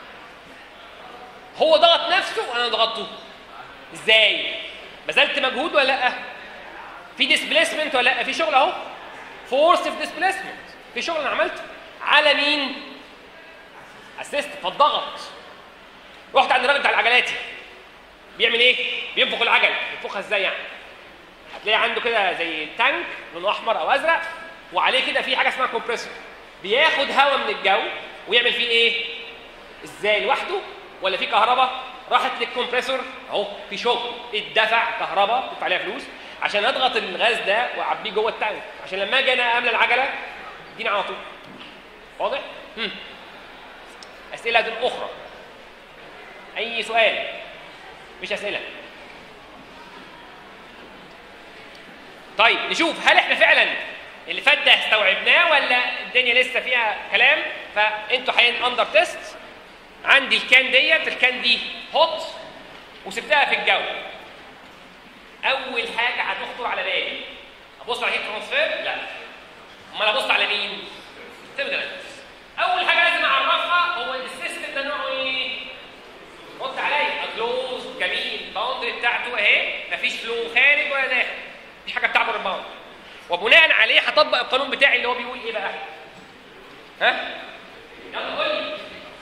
Speaker 1: هو ضغط نفسه وانا ضغطته ازاي بذلت مجهود ولا لا في ديسبليسمنت ولا لا في شغل اهو فورس في ديسبليسمنت في شغل انا عملته على مين اسيست فالضغط رحت عند الراجل بتاع العجلاتي بيعمل ايه بينفخ العجل ينفخها ازاي يعني هتلاقي عنده كده زي تانك لونه احمر او ازرق وعليه كده في حاجه اسمها كومبريسور بياخد هواء من الجو ويعمل فيه ايه ازاي لوحده ولا في كهرباء راحت للكمبريسور اهو في شغل اتدفع كهرباء تدفع عليها فلوس عشان اضغط الغاز ده واعبيه جوه التانك عشان لما اجي انا املى العجله اديني على طول واضح هم. اسئله اخرى اي سؤال مش اسئله طيب نشوف هل احنا فعلا اللي فات ده استوعبناه ولا الدنيا لسه فيها كلام فانتوا حاليا اندر تيست عندي الكان ديت الكان دي هوت وسبتها في الجو اول حاجه هتخطر على بالي ابص على هيت ترانسفير لا امال ابص على مين تيرموداينامكس اول حاجه لازم اعرفها هو السيستم ده نوعه ايه رد عليا كلوز جميل الباوندري بتاعته اهي مفيش فلو خارج ولا داخل مفيش حاجه بتعبر الباوندري وبناء عليه هطبق القانون بتاعي اللي هو بيقول ايه بقى ها يلا قول لي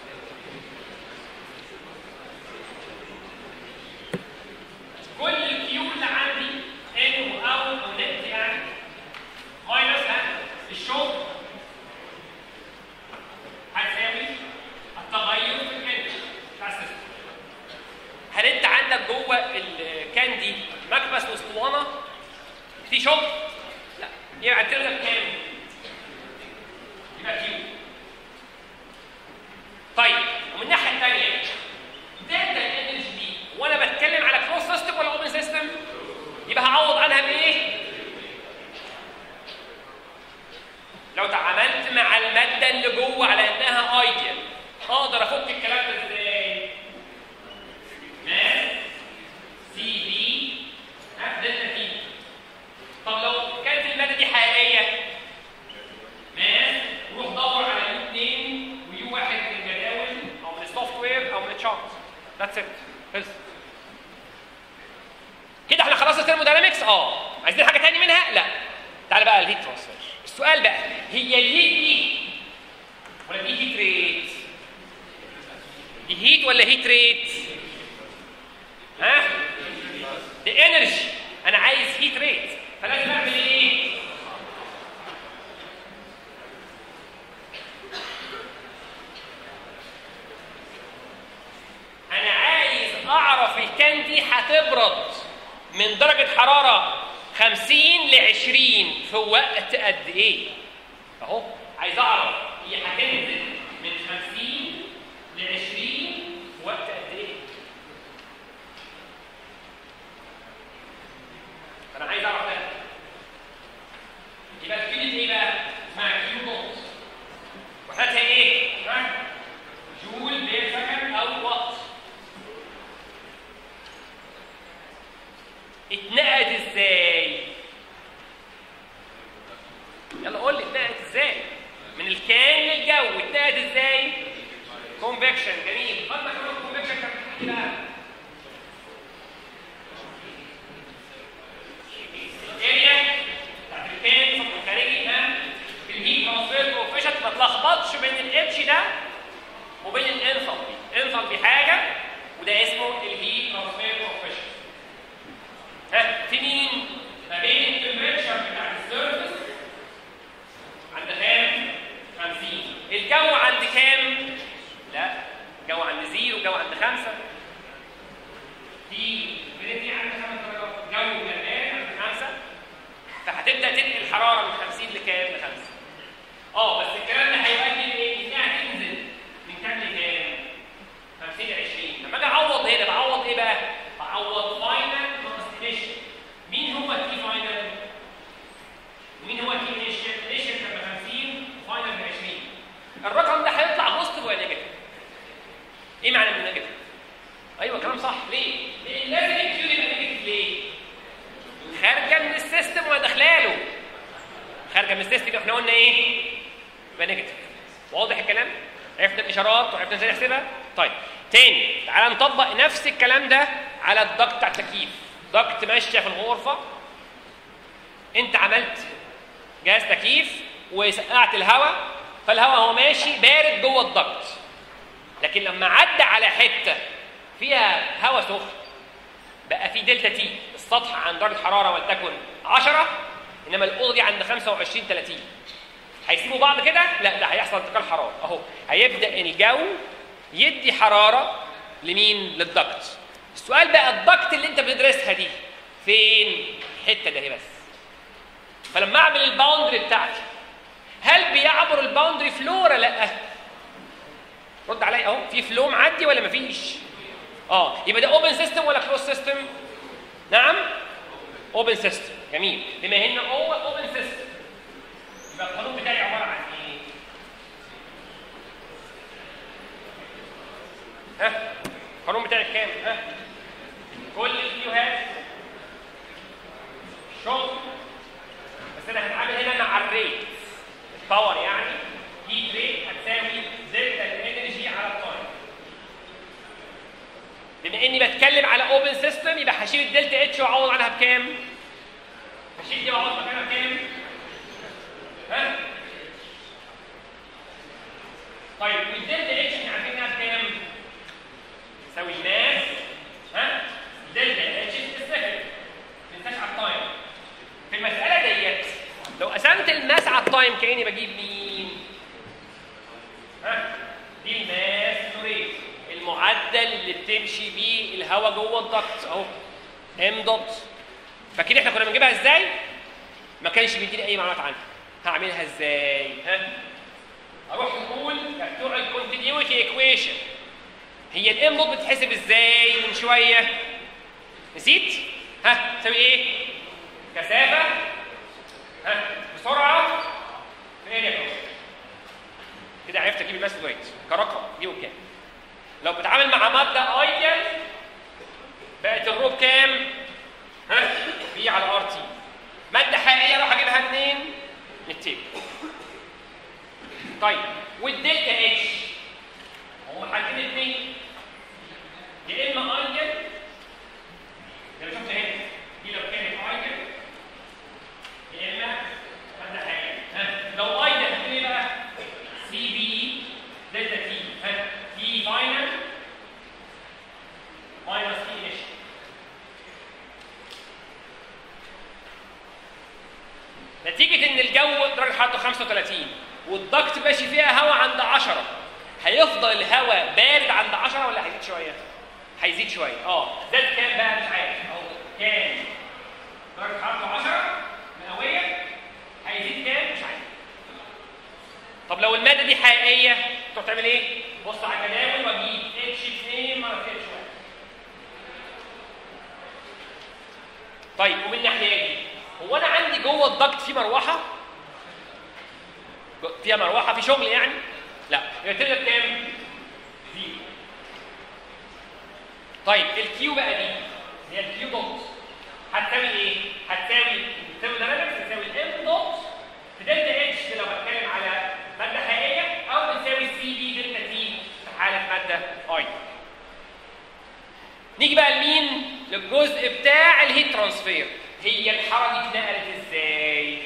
Speaker 1: كل الكيو اللي عندي ان او او نت يعني ماينس ها الشغل هتساوي التغير في الانرجي بتاع السيستم هل انت عندك جوه الكان دي مكبس واسطوانه في شغل؟ لا يبقى ترجع بكام؟ يبقى كيو طيب ومن الناحيه الثانيه داتا الانرجي دي وانا بتكلم على كلوز سيستم ولا اوبن سيستم يبقى هعوض عنها بايه؟ لو تعاملت مع الماده اللي جوه على انها ايديال اقدر افك الكلام ده ازاي؟ ماس سي بي اف دلتا تي طب لو كانت الماده دي حقيقيه ماس روح دور على يو 2 ويو 1 من الجداول او من السوفت وير او من الشارت ذاتس ات خلص كده احنا خلصنا الثيرموداينامكس اه عايزين حاجه تاني منها لا تعالى بقى الهيت ترانسفير السؤال بقى هي الهيت دي ولا دي هيت ريت دي هيت ولا هيت ريت ها دي انرجي انا عايز هيت ريت فلازم اعمل ايه انا عايز اعرف الكان دي هتبرد من درجة حرارة 50 ل 20 في وقت قد ايه اهو عايز اعرف هي هتنزل من 50 ل 20 في وقت قد ايه انا عايز اعرف ده يبقى الكيلت ايه بقى اسمها كيلو نوت وحدتها ايه ها؟ جول بير سكند او وات اتنقلت ازاي يلا قول لي اتنقلت ازاي من الكان للجو اتنقلت ازاي كونفكشن جميل خدنا كمان الكونفكشن كان ايه بقى الاريا بتاعت الكان الخارجي ها الهيت ترانسفير كوفيشنت ما تلخبطش بين الاتش ده وبين الانثالبي الانثالبي حاجه وده اسمه الهيت ترانسفير كوفيشنت ها في مين ما بين التمبريتشر بتاع السيرفيس عند كام 50 الجو عند كام لا الجو عند زيرو الجو عند خمسة دي دي عند خمس درجات جو جمال عند خمسة فهتبدا تنقل الحراره من 50 لكام لخمسة اه بس الكلام ده هيؤدي لايه انها تنزل من كام لكام 50 ل 20 لما اجي اعوض هنا بعوض ايه بقى بعوض فاينل استيميشن مين هو التي فاينل كان سيستم احنا قلنا ايه يبقى نيجاتيف واضح الكلام عرفنا الاشارات وعرفنا ازاي نحسبها طيب تاني تعالى نطبق نفس الكلام ده على الضغط بتاع التكييف ضغط ماشيه في الغرفه انت عملت جهاز تكييف وسقعت الهواء فالهواء هو ماشي بارد جوه الضغط لكن لما عدى على حته فيها هواء سخن بقى في دلتا تي السطح عند درجه حراره ولتكن 10 انما الاوضه دي عند 25 30 هيسيبوا بعض كده لا ده هيحصل انتقال حراره اهو هيبدا الجو يدي حراره لمين للضغط السؤال بقى الضغط اللي انت بتدرسها دي فين الحته ده بس فلما اعمل الباوندري بتاعتي هل بيعبر الباوندري فلو ولا لا رد عليا اهو في فلو معدي ولا مفيش اه يبقى ده اوبن سيستم ولا كلوز سيستم نعم اوبن سيستم جميل بما ان هو اوبن سيستم يبقى القانون بتاعي عباره عن ايه ها القانون بتاعي كام ها كل الفيوهات شغل بس انا هتعامل هنا مع الريت الباور يعني هيت ريت هتساوي دلتا الانرجي على التايم بما اني بتكلم على اوبن سيستم يبقى هشيل الدلتا اتش واعوض عنها بكام؟ هشيل دي واعوض مكانها بكام؟ ها؟ طيب والدلتا اتش احنا عارفين انها بكام؟ تساوي الماس ها؟ دلتا اتش سبيسيفيك ما تنساش على التايم في المساله ديت لو قسمت الماس على التايم كاني بجيب مين؟ ها؟ دي الماس ريت المعدل اللي بتمشي بيه الهواء جوه الضغط اهو ام دوت فاكرين احنا كنا بنجيبها ازاي؟ ما كانش بيديني اي معلومات عنها هعملها ازاي؟ ها؟ اروح نقول بتوع الكونتينيوتي ايكويشن هي الام دوت بتتحسب ازاي من شويه؟ نسيت؟ ها تساوي ايه؟ كثافه ها بسرعه في اريا كروس كده عرفت اجيب الماس ويت كرقم جيبه بكام؟ لو بتعامل مع ماده ايديال بقت الرو بكام؟ ها؟ بي على ار تي ماده حقيقيه اروح اجيبها منين؟ من التيبل طيب والدلتا اتش هم حاجتين اثنين يا اما ايديال زي ما شفت هنا دي لو كانت ايديال يا اما ماده حقيقيه ها؟ لو ايديال هتقول ايه بقى؟ سي بي دلتا تي ها؟ تي فاينل ماينس تي انيشال نتيجة إن الجو درجة حرارته 35 والضغط ماشي فيها هواء عند 10 هيفضل الهواء بارد عند 10 ولا هيزيد شوية؟ هيزيد شوية اه زاد كام بقى مش عارف اهو كام درجة حرارته 10 مئوية هيزيد كام مش عارف طب لو المادة دي حقيقية تروح تعمل ايه؟ بص على الجداول واجيب اتش 2 مرة اتش 1 طيب ومن الناحية دي هو انا عندي جوه الضغط في مروحه فيها مروحه في شغل يعني لا يبقى تقدر كام زيرو طيب الكيو بقى دي هي الكيو دوت هتساوي ايه هتساوي الثيرموداينامكس هتساوي الام دوت في دلتا اتش لو بتكلم على ماده حقيقيه او بتساوي سي بي دلتا تي في حاله ماده اي نيجي بقى لمين للجزء بتاع الهيت ترانسفير هي الحركه دي اتنقلت ازاي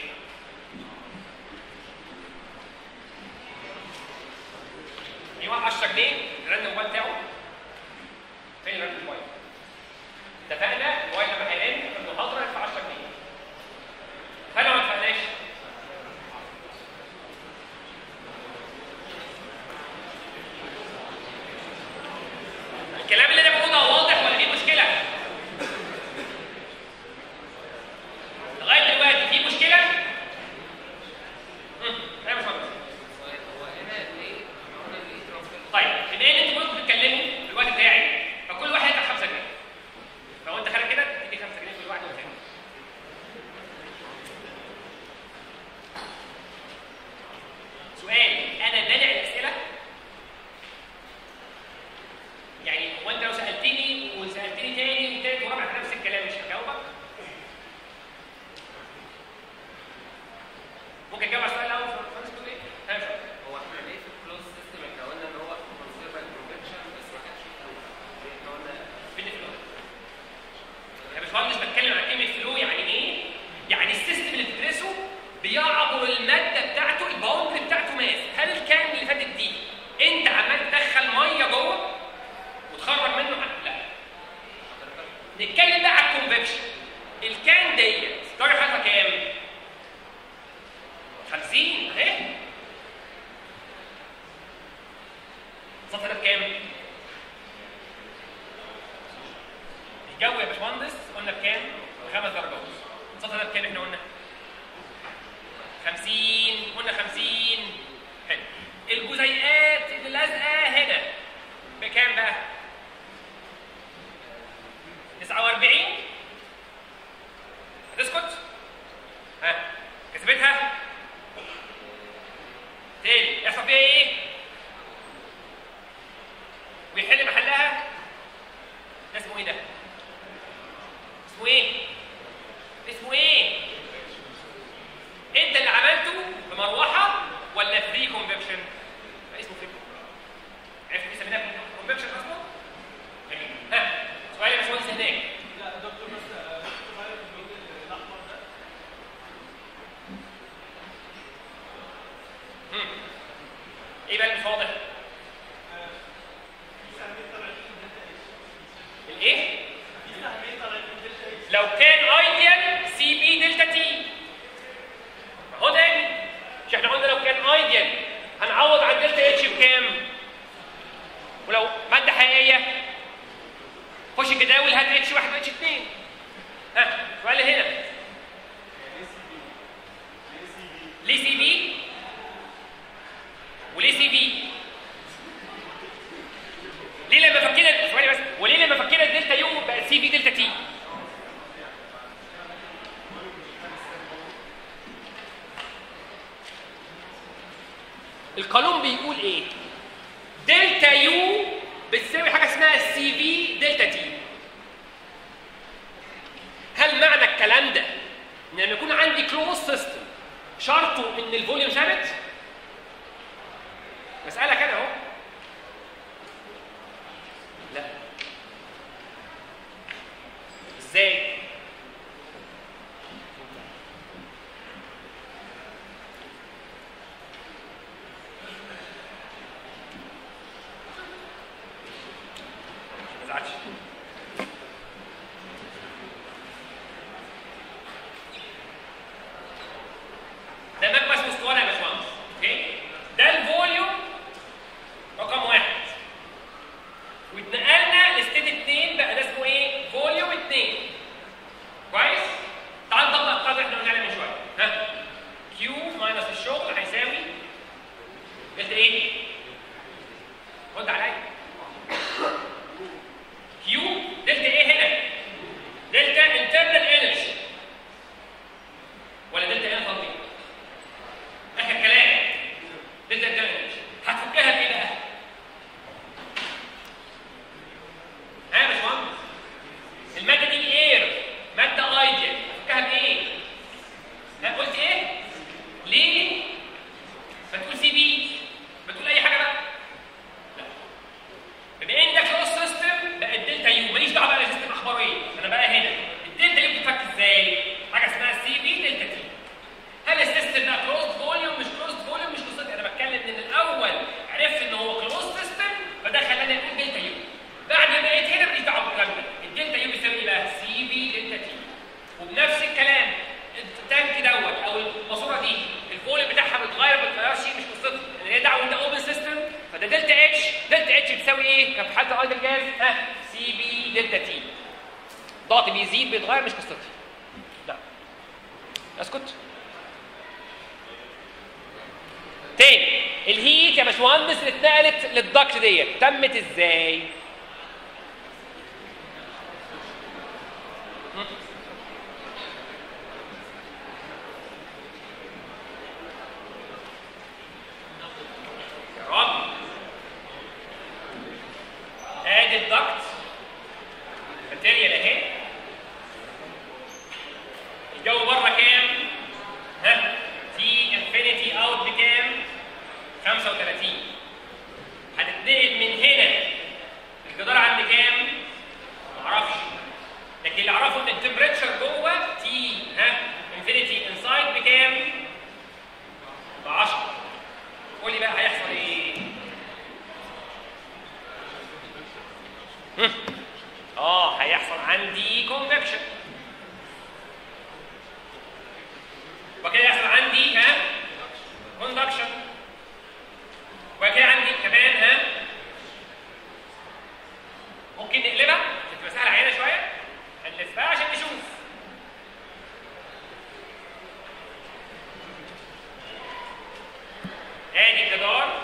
Speaker 1: ايوه 10 جنيه الرن الموبايل بتاعه فين الرن الموبايل اتفقنا الموبايل لما هيرن في المحاضره يدفع 10 جنيه فانا ما اتفقناش الكلام اللي انا بقوله واضح ولا في مشكله لغايه دلوقتي في مشكله امم ايوه يا باشمهندس طيب بما ممكن اجاوب على السؤال الاول باشمهندس تقول ايه؟ ها شوف.
Speaker 2: هو احنا ليه في الكلوز سيستم احنا قلنا ان هو كونسيرفال كونفكشن بس ما كانش فيه flow. ليه احنا قلنا
Speaker 1: فين الفلو؟ يا باشمهندس بتكلم عن كلمه فلو يعني ايه؟ يعني السيستم اللي بتدرسه بيعبر الماده بتاعته الباوندري بتاعته ماس هل الكان اللي فاتت دي انت عمال تدخل ميه جوه وتخرج منه حاجه؟ لا نتكلم بقى على الكونفكشن الكان ديت درجه حرارتها كام؟ 50 اهي سطح ده بكام؟ الجو يا باشمهندس قلنا بكام؟ بخمس درجات السطح ده بكام احنا قلنا؟ 50 قلنا 50 حلو الجزيئات اللي لازقه هنا بكام بقى؟ 49 هتسكت؟ ها كسبتها؟ تاني يحصل فيها ايه؟ ويحل محلها ده اسمه ايه ده؟ اسمه ايه؟ اسمه ايه؟ انت اللي عملته بمروحه ولا فري كونفكشن؟ اسمه فري عرفت ليه سميناها كونفكشن اصلا؟ جميل ها سؤال يا باشمهندس هناك
Speaker 3: لا دكتور بس آه، دكتور غير اللون الاحمر ده
Speaker 1: مم. ايه بقى اللي مش واضح؟
Speaker 3: في سهمين طالعين في الدلتا اتش
Speaker 1: الايه؟
Speaker 3: في سهمين طالعين في الدلتا اتش
Speaker 1: لو كان ايديال سي بي دلتا تي اهو تاني مش احنا قلنا لو كان ايديال هنعوض عن دلتا اتش بكام ولو ماده حقيقيه خش الجداول هات اتش واحد واتش اثنين ها السؤال اللي هنا ليه سي بي وليه سي بي ليه لما فكينا ثواني بس وليه لما فكينا الدلتا يو بقت سي بي دلتا تي القانون بيقول ايه دلتا يو بتساوي حاجه اسمها سي في دلتا تي هل معنى الكلام ده ان لما يكون عندي كلوز سيستم شرطه ان الفوليوم ثابت مساله كده اهو لا ازاي ما تزعلش ده مكبس اسطوانه يا باشمهندس اوكي ده الفوليوم رقم واحد واتنقلنا لستيت اثنين بقى ده اسمه ايه؟ فوليوم اثنين كويس؟ تعال نطبق القاعده اللي احنا قلنا عليها من شويه ها كيو ماينس الشغل هيساوي دلتا ايه؟ رد عليا كيو دلتا ايه هنا؟ دلتا انترنال انرجي ولا دلتا ايه فاضي؟ اخر كلام دلتا انترنال انرجي هتفكها بايه بقى؟ ها يا باشمهندس الماده دي اير ماده ايديال هتفكها بايه؟ ها قلت ايه؟ ليه؟ ما تقول سي بي ما تقول اي حاجه بقى لا بما ان ده كلوز سيستم بقى الدلتا يو ماليش دعوه بقى سيستم اخباريه انا بقى هنا الدلتا يو بتتفك ازاي؟ حاجه اسمها سي بي دلتا تي هل السيستم ده كلوز فوليوم مش كلوز فوليوم مش كلوز انا بتكلم ان الاول عرفت ان هو كلوز سيستم فده خلاني اقول دلتا يو بعد ما بقيت هنا ماليش دعوه بالكلام ده الدلتا يو بيساوي ايه بقى؟ سي بي دلتا تي وبنفس الكلام التانك دوت او الماسوره دي الفوليوم بتاعها بيتغير ما بيتغيرش مش قصتها ان هي دعوه ان ده اوبن سيستم فده دلتا اتش دلتا اتش بتساوي ايه؟ كان في حاله الايدل جاز ها سي بي دلتا تي ضغط بيزيد بيتغير مش قصتي لا اسكت تاني الهيت يا باشمهندس اللي اتنقلت للدكت ديت تمت ازاي؟ يا رب ادي الدكت ماتيريال اهي الجو بره كام؟ ها؟ تي 35 هتتنقل من هنا الجدار عند كام؟ معرفش لكن اللي اعرفه ان التمبريتشر جوه تي ها انفينيتي انسايد بكام؟ ب 10 قول لي بقى هيحصل ايه؟ هم. اه هيحصل عندي كونفكشن وكده يحصل عندي ها كوندكشن وكده عندي كمان ها ممكن نقلبها عشان تبقى سهله علينا شويه هنلفها عشان نشوف ادي الجدار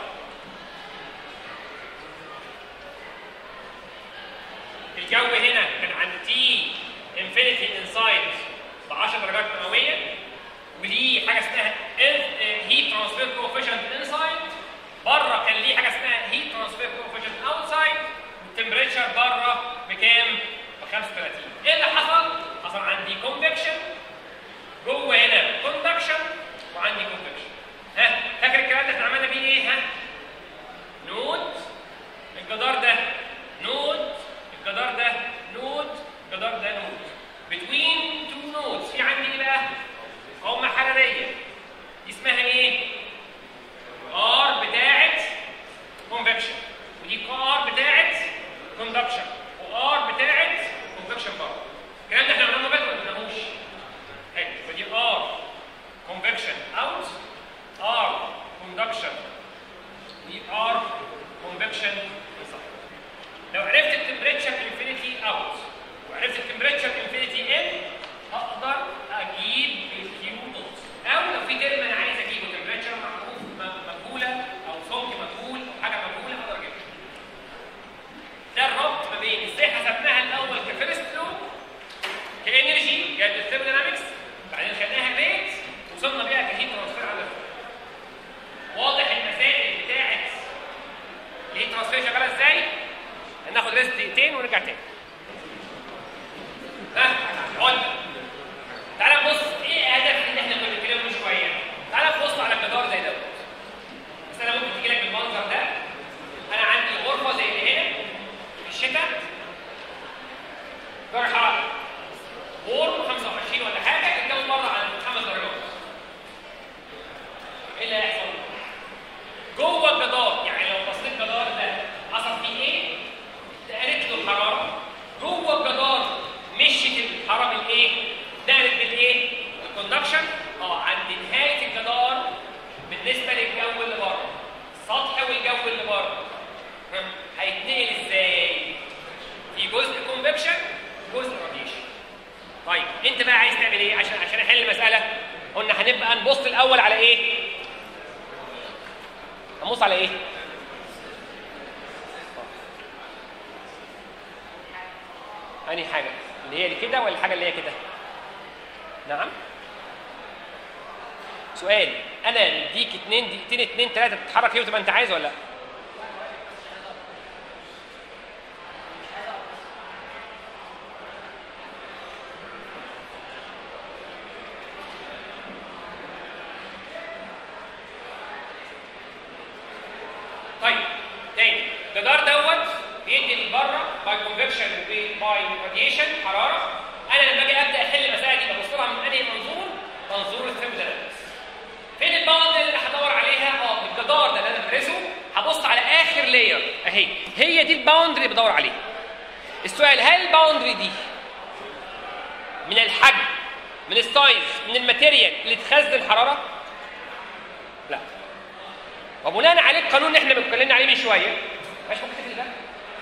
Speaker 1: الجو هنا كان عند تي انفينيتي انسايد ب 10 درجات مئويه وليه حاجه اسمها هيت ترانسفير كوفيشنت انسايد بره كان ليه حاجه اسمها هيت ترانسفير كوفيشنت اوتسايد والتمبريتشر بره بكام؟ ب 35 ايه اللي حصل؟ حصل عندي كونفكشن جوه هنا كوندكشن وعندي كونفكشن ها فاكر الكلام ده احنا عملنا بيه ايه ها؟ نود الجدار ده نود الجدار ده نود الجدار ده نود between two nodes في عندي ايه بقى؟ قومة حرارية دي اسمها ايه؟ ار بتاعت convection ودي ار بتاعت conduction وار بتاعت convection برضه الكلام ده احنا قلناه بدري ولا ما قلناهوش؟ حلو فدي ار convection out ار conduction ودي ار convection inside لو عرفت التمبريتشر انفينيتي اوت وعرفت التمبريتشر انفينيتي ان اقدر اجيب الكيو دوت او لو في ترم انا عايز اجيبه تمبريتشر معروف م- مجهوله او سمك مجهول او حاجه مجهوله اقدر اجيبها ده الربط ما بين ازاي حسبناها الاول كفيرست لو كانرجي جت الثيرمودينامكس بعدين خدناها ريت وصلنا بيها كهيت ترانسفير على الفوق. واضح المسائل بتاعت الهيت ترانسفير شغاله ازاي؟ هناخد ريست دقيقتين ونرجع تاني. ها قلنا تعالى نبص ايه الهدف اللي احنا كنا بنتكلم من شويه؟ تعالى نبص على الجدار زي دوت. بس انا ممكن تجي لك بالمنظر ده انا عندي غرفه زي اللي هنا في الشتاء درجه حراره غور 25 ولا حاجه الجو بره عن 5 درجات. ايه اللي هيحصل؟ جوه الجدار يعني لو بصيت الجدار ده حصل فيه ايه؟ اتقالت له الحراره جوه الجدار مشيت الحراره بالايه؟ نقلت بالايه؟ الكوندكشن اه عند نهايه الجدار بالنسبه للجو اللي بره السطح والجو اللي بره ها، هيتنقل ازاي؟ في جزء كونفكشن وجزء راديشن طيب انت بقى عايز تعمل ايه عشان عشان احل المساله قلنا هنبقى نبص الاول على ايه هنبص على ايه انهي حاجه اللي هي اللي كده ولا الحاجه اللي هي كده نعم سؤال انا مديك اتنين دقيقتين اتنين تلاته تتحرك فيه وتبقى انت عايز ولا لا طيب تاني الجدار دوت بيدي لبره باي كونفكشن وباي راديشن حراره انا لما اجي ابدا احل المسائل دي ببص لها من انهي منظور؟ منظور الثيرمودينامكس فين الباوندري اللي هدور عليها؟ اه الجدار ده اللي انا بدرسه هبص على اخر لاير اهي هي دي الباوندري اللي بدور عليها السؤال هل الباوندري دي من الحجم من السايز من الماتيريال اللي تخزن حراره؟ لا وبناء عليه القانون اللي احنا اتكلمنا عليه من شويه مش ممكن تكتب ده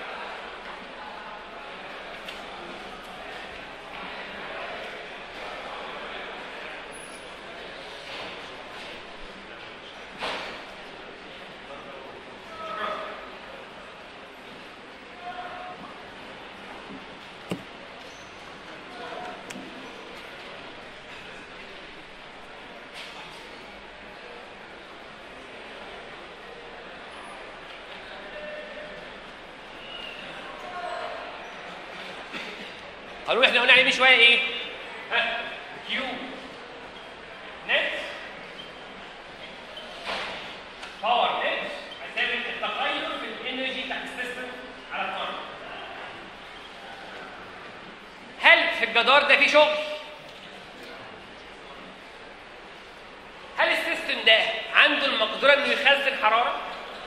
Speaker 1: قالوا احنا قلنا عليه من شويه ايه؟ ها كيو نت باور نت الجدار ده فيه شغل هل السيستم ده عنده المقدره انه يخزن حراره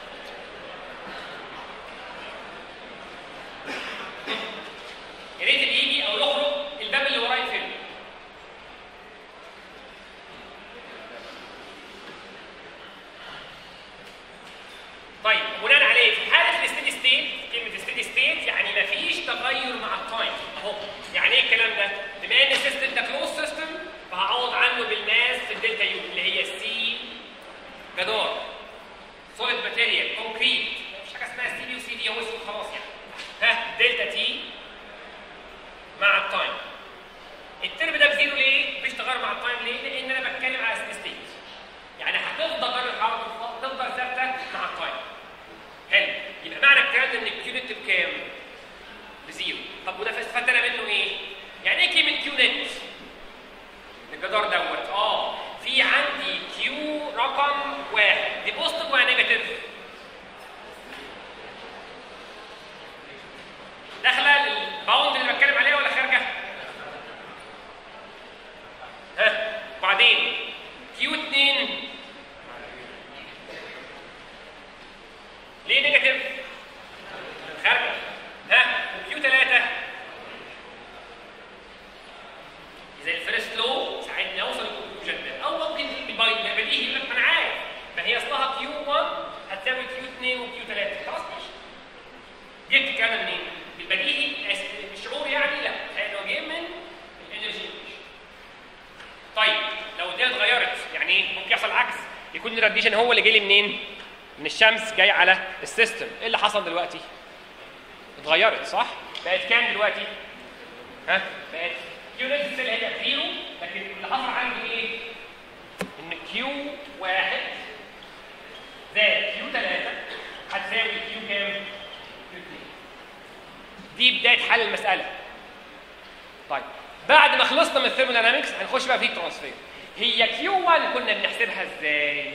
Speaker 1: يا ريت اللي يجي او يخرج الباب اللي ورايا يقفله طيب بناء عليه في حاله الستيدي ستيت كلمه ستيدي ستيت يعني مفيش تغير مع التايم اهو يعني ايه الكلام ده؟ بما ان السيستم ده كلوز سيستم فهعوض عنه بالماس في الدلتا يو اللي هي سي جدار سوليد ماتيريال كونكريت مفيش حاجه اسمها سي بي وسي دي هو اسمه خلاص يعني ها دلتا تي مع التايم الترم ده بزيرو ليه؟ مفيش تغير مع التايم ليه؟ لان انا بتكلم على ستيدي ستيت يعني هتفضل درجه الحراره تفضل ثابته مع التايم حلو يبقى معنى الكلام ده ان الكيو نت بكام؟ بزيرو طب وده استفدت انا منه ايه؟ يعني ايه كلمه كيو نت؟ الجدار دوت اه في عندي كيو رقم واحد دي بوزيتيف ولا نيجاتيف؟ داخله الباوند اللي بتكلم عليها ولا خارجه؟ ها وبعدين كيو 2 ليه نيجاتيف؟ خارجه ها وكيو 3 اذا الفيرست لو ساعدني اوصل للكونكلوجن ده او ممكن بالبديهي يقول لك ما انا عارف ما هي اصلها كيو 1 هتساوي كيو 2 وكيو 3 خلاص ماشي جبت الكلام ده منين؟ بالبديهي الشعور يعني لا لانه جاي من الانرجي طيب لو دي اتغيرت يعني ايه؟ ممكن يحصل عكس يكون الراديشن هو اللي جاي لي منين؟ من الشمس جاي على السيستم ايه اللي حصل دلوقتي؟ اتغيرت صح؟ بقت كام دلوقتي؟ ها؟ بقت كيو نت اللي هي زيرو لكن اللي حصل عندي ايه؟ ان كيو واحد زائد كيو 3 هتساوي كيو كام؟ كيو 2 دي بدايه حل المساله طيب بعد ما خلصنا من الثيرموداينامكس هنخش بقى في ترانسفير هي كيو 1 كنا بنحسبها ازاي؟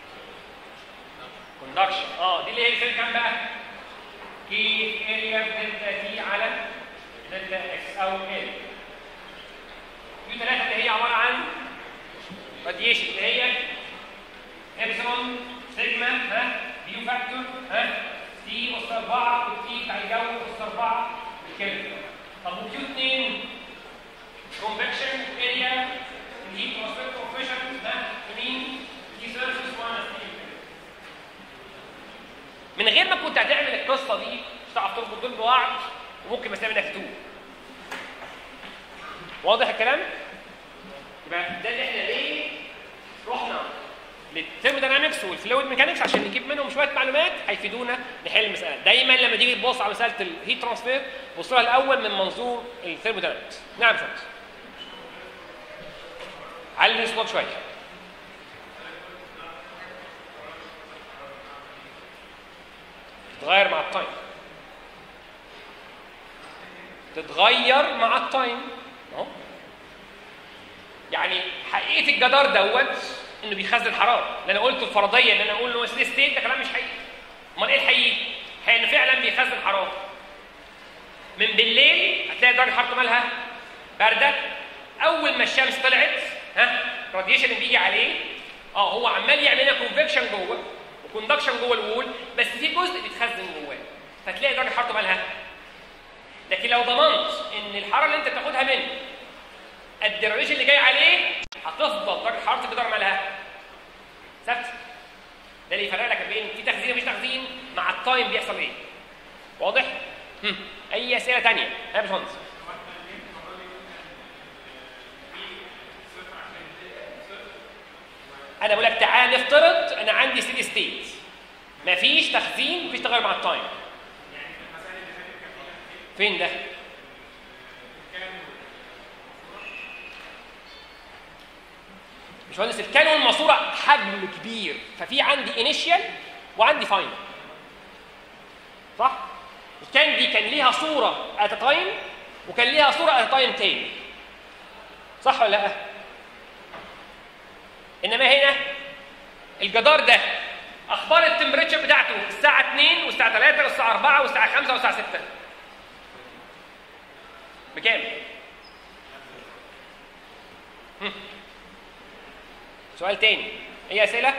Speaker 1: كوندكشن اه دي اللي هي بتساوي كام بقى؟ كي اريا دلتا تي على دلتا اكس او ال كيو 3 اللي هي عباره عن راديشن اللي هي ابسلون سيجما ها بيو فاكتور ها تي اس 4 والتي بتاع الجو اس 4 بالكلمه طب وكيو 2 convection area heat transfer coefficient ها مين دي سيرفيس 1 من غير ما كنت هتعمل القصه دي مش هتعرف تربط دول ببعض وممكن مسافه انك تتوه واضح الكلام؟ يبقى ده اللي احنا ليه رحنا للثيرموداينامكس والفلويد ميكانكس عشان نجيب منهم شويه معلومات هيفيدونا نحل المساله دايما لما تيجي تبص على مساله الهيت ترانسفير بص لها الاول من منظور الثيرموداينامكس نعم يا فندم علي الصوت شويه تتغير مع التايم تتغير مع التايم اهو يعني حقيقه الجدار دوت انه بيخزن حراره اللي انا قلته الفرضيه اللي انا اقول له سلي ستيت ده كلام مش حقيقي امال ايه الحقيقي؟ هي انه فعلا بيخزن حراره من بالليل هتلاقي درجه حرارته مالها بارده اول ما الشمس طلعت ها الراديشن اللي بيجي عليه اه هو عمال يعمل لنا كونفكشن جوه وكوندكشن جوه الوول بس في جزء بيتخزن جواه فتلاقي درجه حرارته مالها لكن لو ضمنت ان الحراره اللي انت بتاخدها منه قد الراديشن اللي جاي عليه هتفضل درجه حراره الجدار مالها ثابته ده اللي يفرق لك بين في تخزين ومفيش تخزين مع التايم بيحصل ايه واضح هم. اي اسئله ثانيه يا باشمهندس انا بقول لك تعال نفترض انا عندي ستيدي ستيت مفيش تخزين مفيش تغير مع التايم فين ده باشمهندس الكانون الماسوره حجم كبير ففي عندي انيشيال وعندي فاينل صح الكان دي كان ليها صوره ات تايم وكان ليها صوره ات تايم تاني صح ولا لا انما هنا الجدار ده اخبار التمبريتشر بتاعته الساعه 2 والساعه 3 والساعه 4 والساعه 5 والساعه 6 بكام سؤال تاني اي اسئله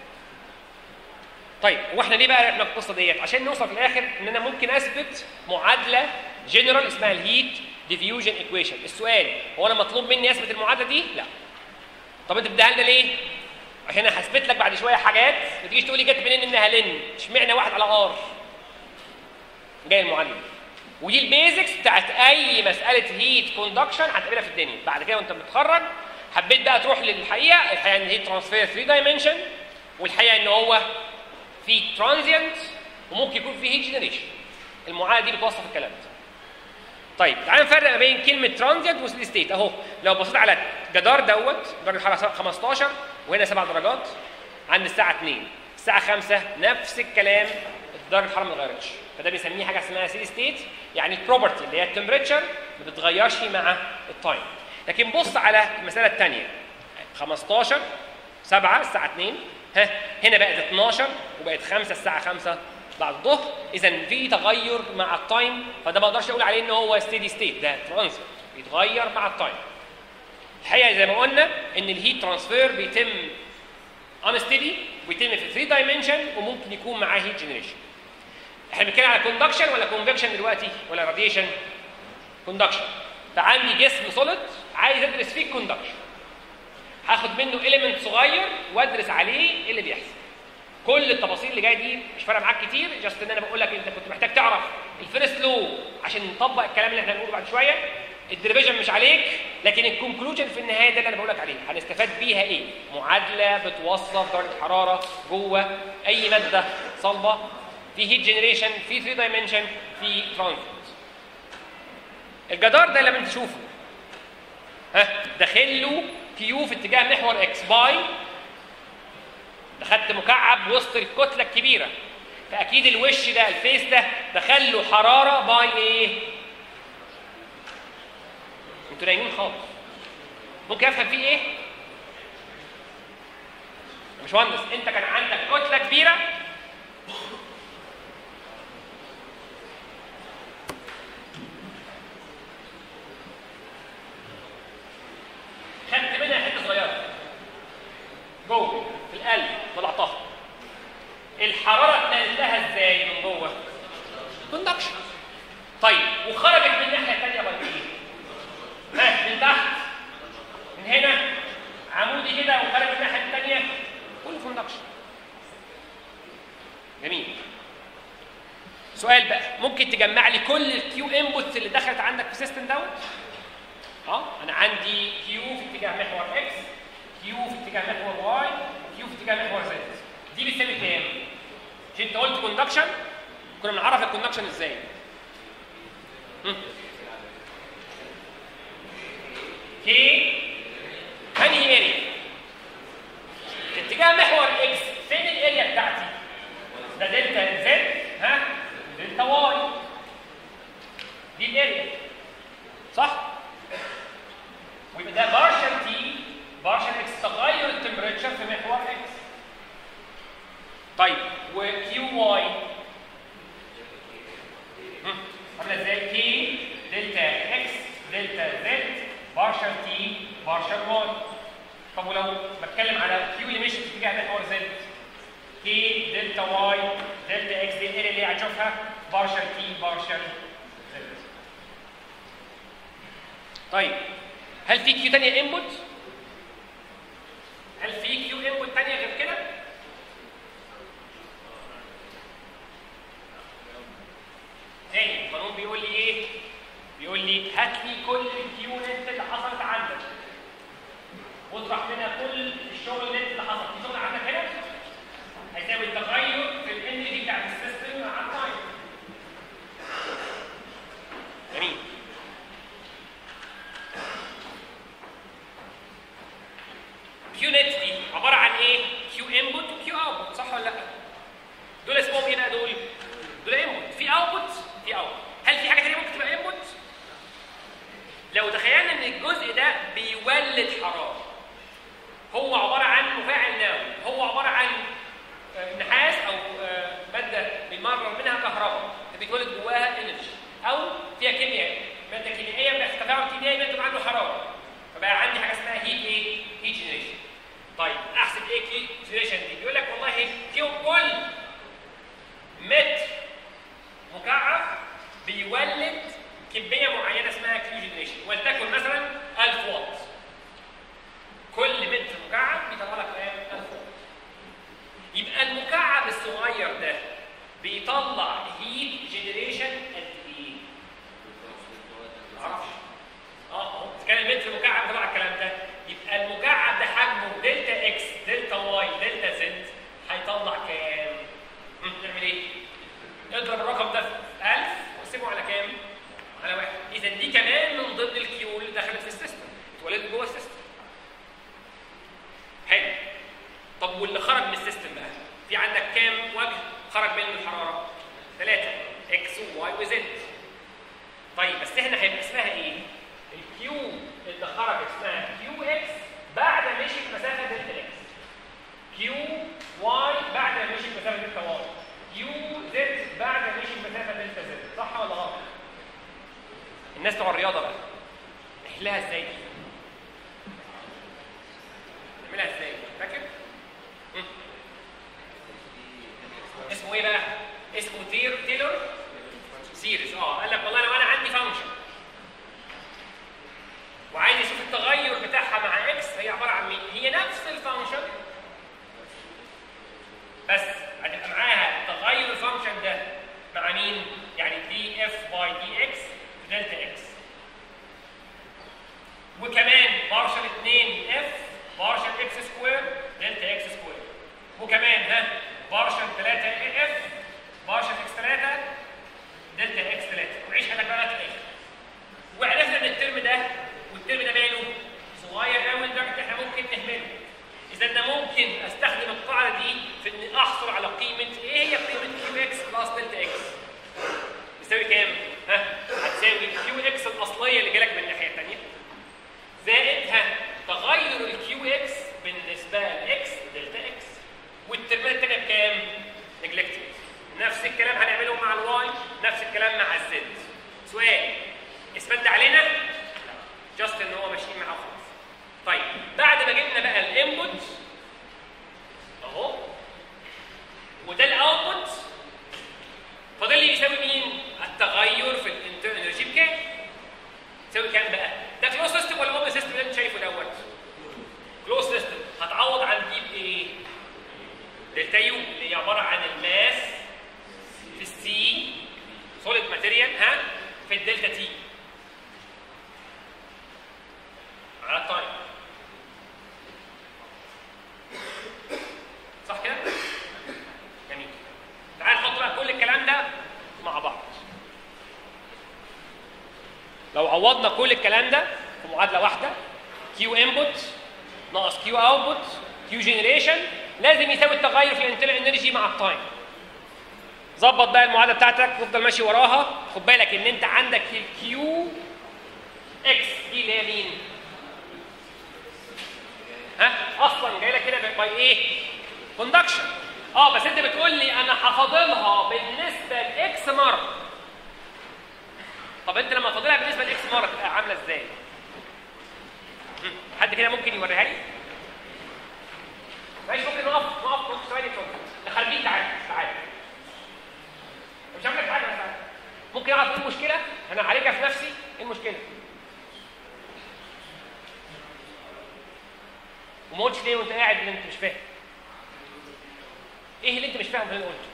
Speaker 1: طيب واحنا ليه بقى احنا القصه ديت عشان نوصل في الاخر ان انا ممكن اثبت معادله جنرال اسمها الهيت ديفيوجن ايكويشن السؤال هو انا مطلوب مني اثبت المعادله دي لا طب انت بتديها لنا ليه عشان انا هثبت لك بعد شويه حاجات ما تجيش تقول لي جت منين انها لن اشمعنى واحد على ار جاي المعادله دي. ودي البيزكس بتاعت اي مساله هيت كوندكشن هتقابلها في الدنيا بعد كده وانت بتتخرج حبيت بقى تروح للحقيقه الحقيقه ان هي ترانسفير 3 دايمنشن والحقيقه ان هو في ترانزيانت وممكن يكون في هيت جنريشن المعادله دي بتوصف الكلام ده طيب تعال نفرق ما بين كلمه ترانزيانت وستيدي ستيت اهو لو بصيت على الجدار دوت درجه الحراره 15 وهنا 7 درجات عند الساعه 2 الساعه 5 نفس الكلام درجه الحراره ما اتغيرتش فده بنسميه حاجه اسمها سيدي ستيت يعني البروبرتي اللي هي التمبريتشر ما بتتغيرش مع التايم لكن بص على المساله الثانيه 15 7 الساعه 2 ها هنا بقت 12 وبقت 5 الساعه 5 بعد الظهر اذا في تغير مع التايم فده ما اقدرش اقول عليه ان هو ستيدي ستيت ده ترانزيت بيتغير مع التايم الحقيقه زي ما قلنا ان الهيت ترانسفير بيتم انستيدي بيتم في 3 دايمنشن وممكن يكون معاه هيت جنريشن احنا بنتكلم على كوندكشن ولا كونفكشن دلوقتي ولا راديشن كوندكشن فعندي جسم سوليد عايز ادرس فيه الكوندكشن هاخد منه اليمنت صغير وادرس عليه ايه اللي بيحصل كل التفاصيل اللي جايه دي مش فارقه معاك كتير جاست ان انا بقول لك انت كنت محتاج تعرف الفيرست لو عشان نطبق الكلام اللي احنا هنقوله بعد شويه الديريفيجن مش عليك لكن الكونكلوجن في النهايه ده اللي انا بقول لك عليه هنستفاد بيها ايه معادله بتوصف درجه حراره جوه اي ماده صلبه في هيت جنريشن في 3 دايمنشن في ترانزيت الجدار ده لما تشوفه ها داخل له كيو في اتجاه محور اكس باي دخلت مكعب وسط الكتله الكبيره فاكيد الوش ده الفيس ده دخل له حراره باي ايه انتوا نايمين خالص ممكن افهم فيه ايه يا باشمهندس انت كان عندك كتله كبيره خدت منها حته صغيره جوه في القلب طلعتها الحراره اتنقلتها ازاي من جوه كوندكشن طيب وخرجت من الناحيه الثانيه باي ايه ها من تحت من هنا عمودي كده وخرج من الناحيه الثانيه كله كوندكشن جميل سؤال بقى ممكن تجمع لي كل الكيو انبوتس اللي دخلت عندك في السيستم دوت اه انا عندي كيو في اتجاه محور اكس كيو في اتجاه محور واي كيو في اتجاه محور زد دي بتساوي كام مش انت قلت كوندكشن كنا بنعرف الكوندكشن ازاي هم. كي انهي اريا في اتجاه محور اكس فين الاريا بتاعتي ده دلتا زد ها دلتا واي دي الاريا صح ويبقى ده بارشل تي بارشل اكس تغير التمبريتشر في محور اكس طيب وكيو واي عامله ازاي كي دلتا اكس دلتا زد بارشل تي بارشل واي طب ولو بتكلم على كيو اللي مشي في اتجاه محور زد كي دلتا واي دلتا اكس دي الاريا اللي هتشوفها بارشل تي بارشل زد طيب هل في كيو تانية انبوت؟ هل في كيو انبوت تانية غير كده؟ تاني القانون بيقول لي ايه؟ بيقول لي هات لي كل الكيو نت اللي حصلت عندك واطرح منها كل الشغل نت اللي حصل في شغل عندك هنا هيساوي التغير في الان دي بتاعت السيستم مع التايم جميل كيو نت دي عباره عن ايه؟ كيو انبوت وكيو اوتبوت صح ولا لا؟ دول اسمهم ايه بقى دول؟ دول انبوت في اوتبوت في اوتبوت هل في حاجه ثانيه ممكن تبقى انبوت؟ لو تخيلنا ان الجزء ده بيولد حراره هو عباره عن مفاعل نووي هو عباره عن آه، نحاس او آه، ماده بيمرر منها كهرباء بيتولد جواها انرجي او فيها كيمياء ماده كيميائيه بتفاعل كيميائي بينتج عنه حراره فبقى عندي حاجه اسمها هيت ايه؟ كيو جنريشن دي بيقول لك والله كيو كل متر مكعب بيولد كميه معينه اسمها كيو جنريشن ولتكن مثلا 1000 واط كل متر مكعب بيطلع لك كام 1000 واط يبقى المكعب الصغير ده بيطلع هيت جنريشن قد ايه؟ معرفش اه اهو إذا كان المتر مكعب طلع الكلام ده يبقى المكعب ده حجمه دلتا اكس دلتا واي دلتا زد هيطلع كام؟ مم، نعمل ايه؟ اضرب الرقم ده في 1000 واقسمه على كام؟ على واحد اذا دي كمان من ضمن الكيو اللي دخلت في السيستم اتولدت جوه السيستم حلو طب واللي خرج من السيستم بقى في عندك كام وجه خرج منه الحراره ثلاثه اكس وواي وزد طيب بس احنا هيبقى اسمها ايه الكيو اللي خرج اسمها كيو اكس بعد ما مشي مسافه دلتا اكس كيو واي بعد ما مشي مسافه دلتا واي كيو زد بعد ما مشي مسافه دلتا زد صح ولا غلط الناس بتوع الرياضه بقى نحلها ازاي دي نعملها ازاي فاكر مم. اسمه ايه بقى اسمه تير تيلور سيريز اه قال لك والله لو انا عندي فانكشن وعايز اشوف التغير بتاعها مع اكس هي عباره عن مين هي نفس الفانكشن بس هتبقى معاها تغير الفانكشن ده مع مين يعني دي اف باي دي اكس في دلتا اكس وكمان بارشل 2 اف بارشل اكس سكوير دلتا اكس سكوير وكمان ها بارشل 3 اف بارشل اكس 3 دلتا اكس 3 وعيش حياتك بقى لغايه الاخر وعرفنا ان الترم ده والترم ده ماله صغير قوي لدرجه ان احنا ممكن نهمله اذا انا ممكن استخدم القاعده دي في اني احصل على قيمه ايه هي قيمه كيو اكس بلس دلتا اكس يساوي كام؟ ها؟ هتساوي الكيو اكس الاصليه اللي جالك من الناحيه الثانيه زائد ها تغير الكيو اكس بالنسبه لاكس دلتا اكس والترمات الثانيه بكام؟ نجلكتد نفس الكلام هنعمله مع الواي نفس الكلام مع الزد سؤال اسمد علينا؟ لا جاست ان هو ماشيين معاه خالص طيب بعد ما جبنا بقى الانبوت اهو وده الاوتبوت فاضل لي يساوي مين؟ التغير في الانترنال انرجي بكام؟ يساوي كام بقى؟ ده كلوز سيستم ولا اوبن سيستم اللي انت شايفه دوت؟ كلوز سيستم هتعوض عن دي بايه؟ دلتا يو اللي هي عباره عن الماس في السي سوليد ماتيريال ها في الدلتا تي على التايم صح كده؟ جميل تعال نحط بقى كل الكلام ده مع بعض لو عوضنا كل الكلام ده في معادله واحده كيو انبوت ناقص كيو اوتبوت كيو جنريشن لازم يساوي التغير في الانترنال انرجي مع التايم ظبط بقى المعادله بتاعتك وافضل ماشي وراها خد بالك ان انت عندك الكيو اكس دي اللي هي مين؟ ها اصلا جاي لك هنا باي ايه؟ كوندكشن اه بس انت بتقول لي انا هفاضلها بالنسبه لاكس مره طب انت لما فاضلها بالنسبه لاكس مره تبقى عامله ازاي؟ هم، حد كده ممكن يوريها لي؟ ماشي ممكن نقف نقف نص ثواني فوق نخليه تعالى تعالى مش هعمل لك حاجه بس تعالى. ممكن اعرف ايه المشكله؟ انا هعالجها في نفسي ايه المشكله؟ وما قلتش ليه وانت قاعد ان انت مش فاهم ايه اللي انت مش فاهم اللي انا قلته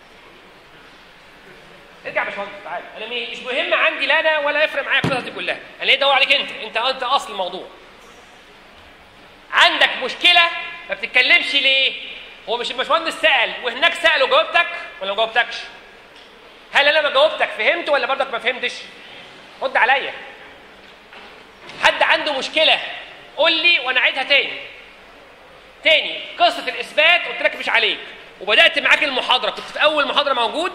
Speaker 1: ارجع يا باشمهندس تعالى انا مي- مش مهم عندي لا انا ولا يفرق معايا القصص دي كلها انا ليه ادور عليك انت انت انت اصل الموضوع عندك مشكله ما بتتكلمش ليه هو مش الباشمهندس سال وهناك سال وجاوبتك ولا ما جاوبتكش هل انا ما جاوبتك فهمت ولا برضك ما فهمتش رد عليا حد عنده مشكله قول لي وانا اعيدها تاني تاني قصه الاثبات قلت لك مش عليك وبدات معاك المحاضره كنت في اول محاضره موجود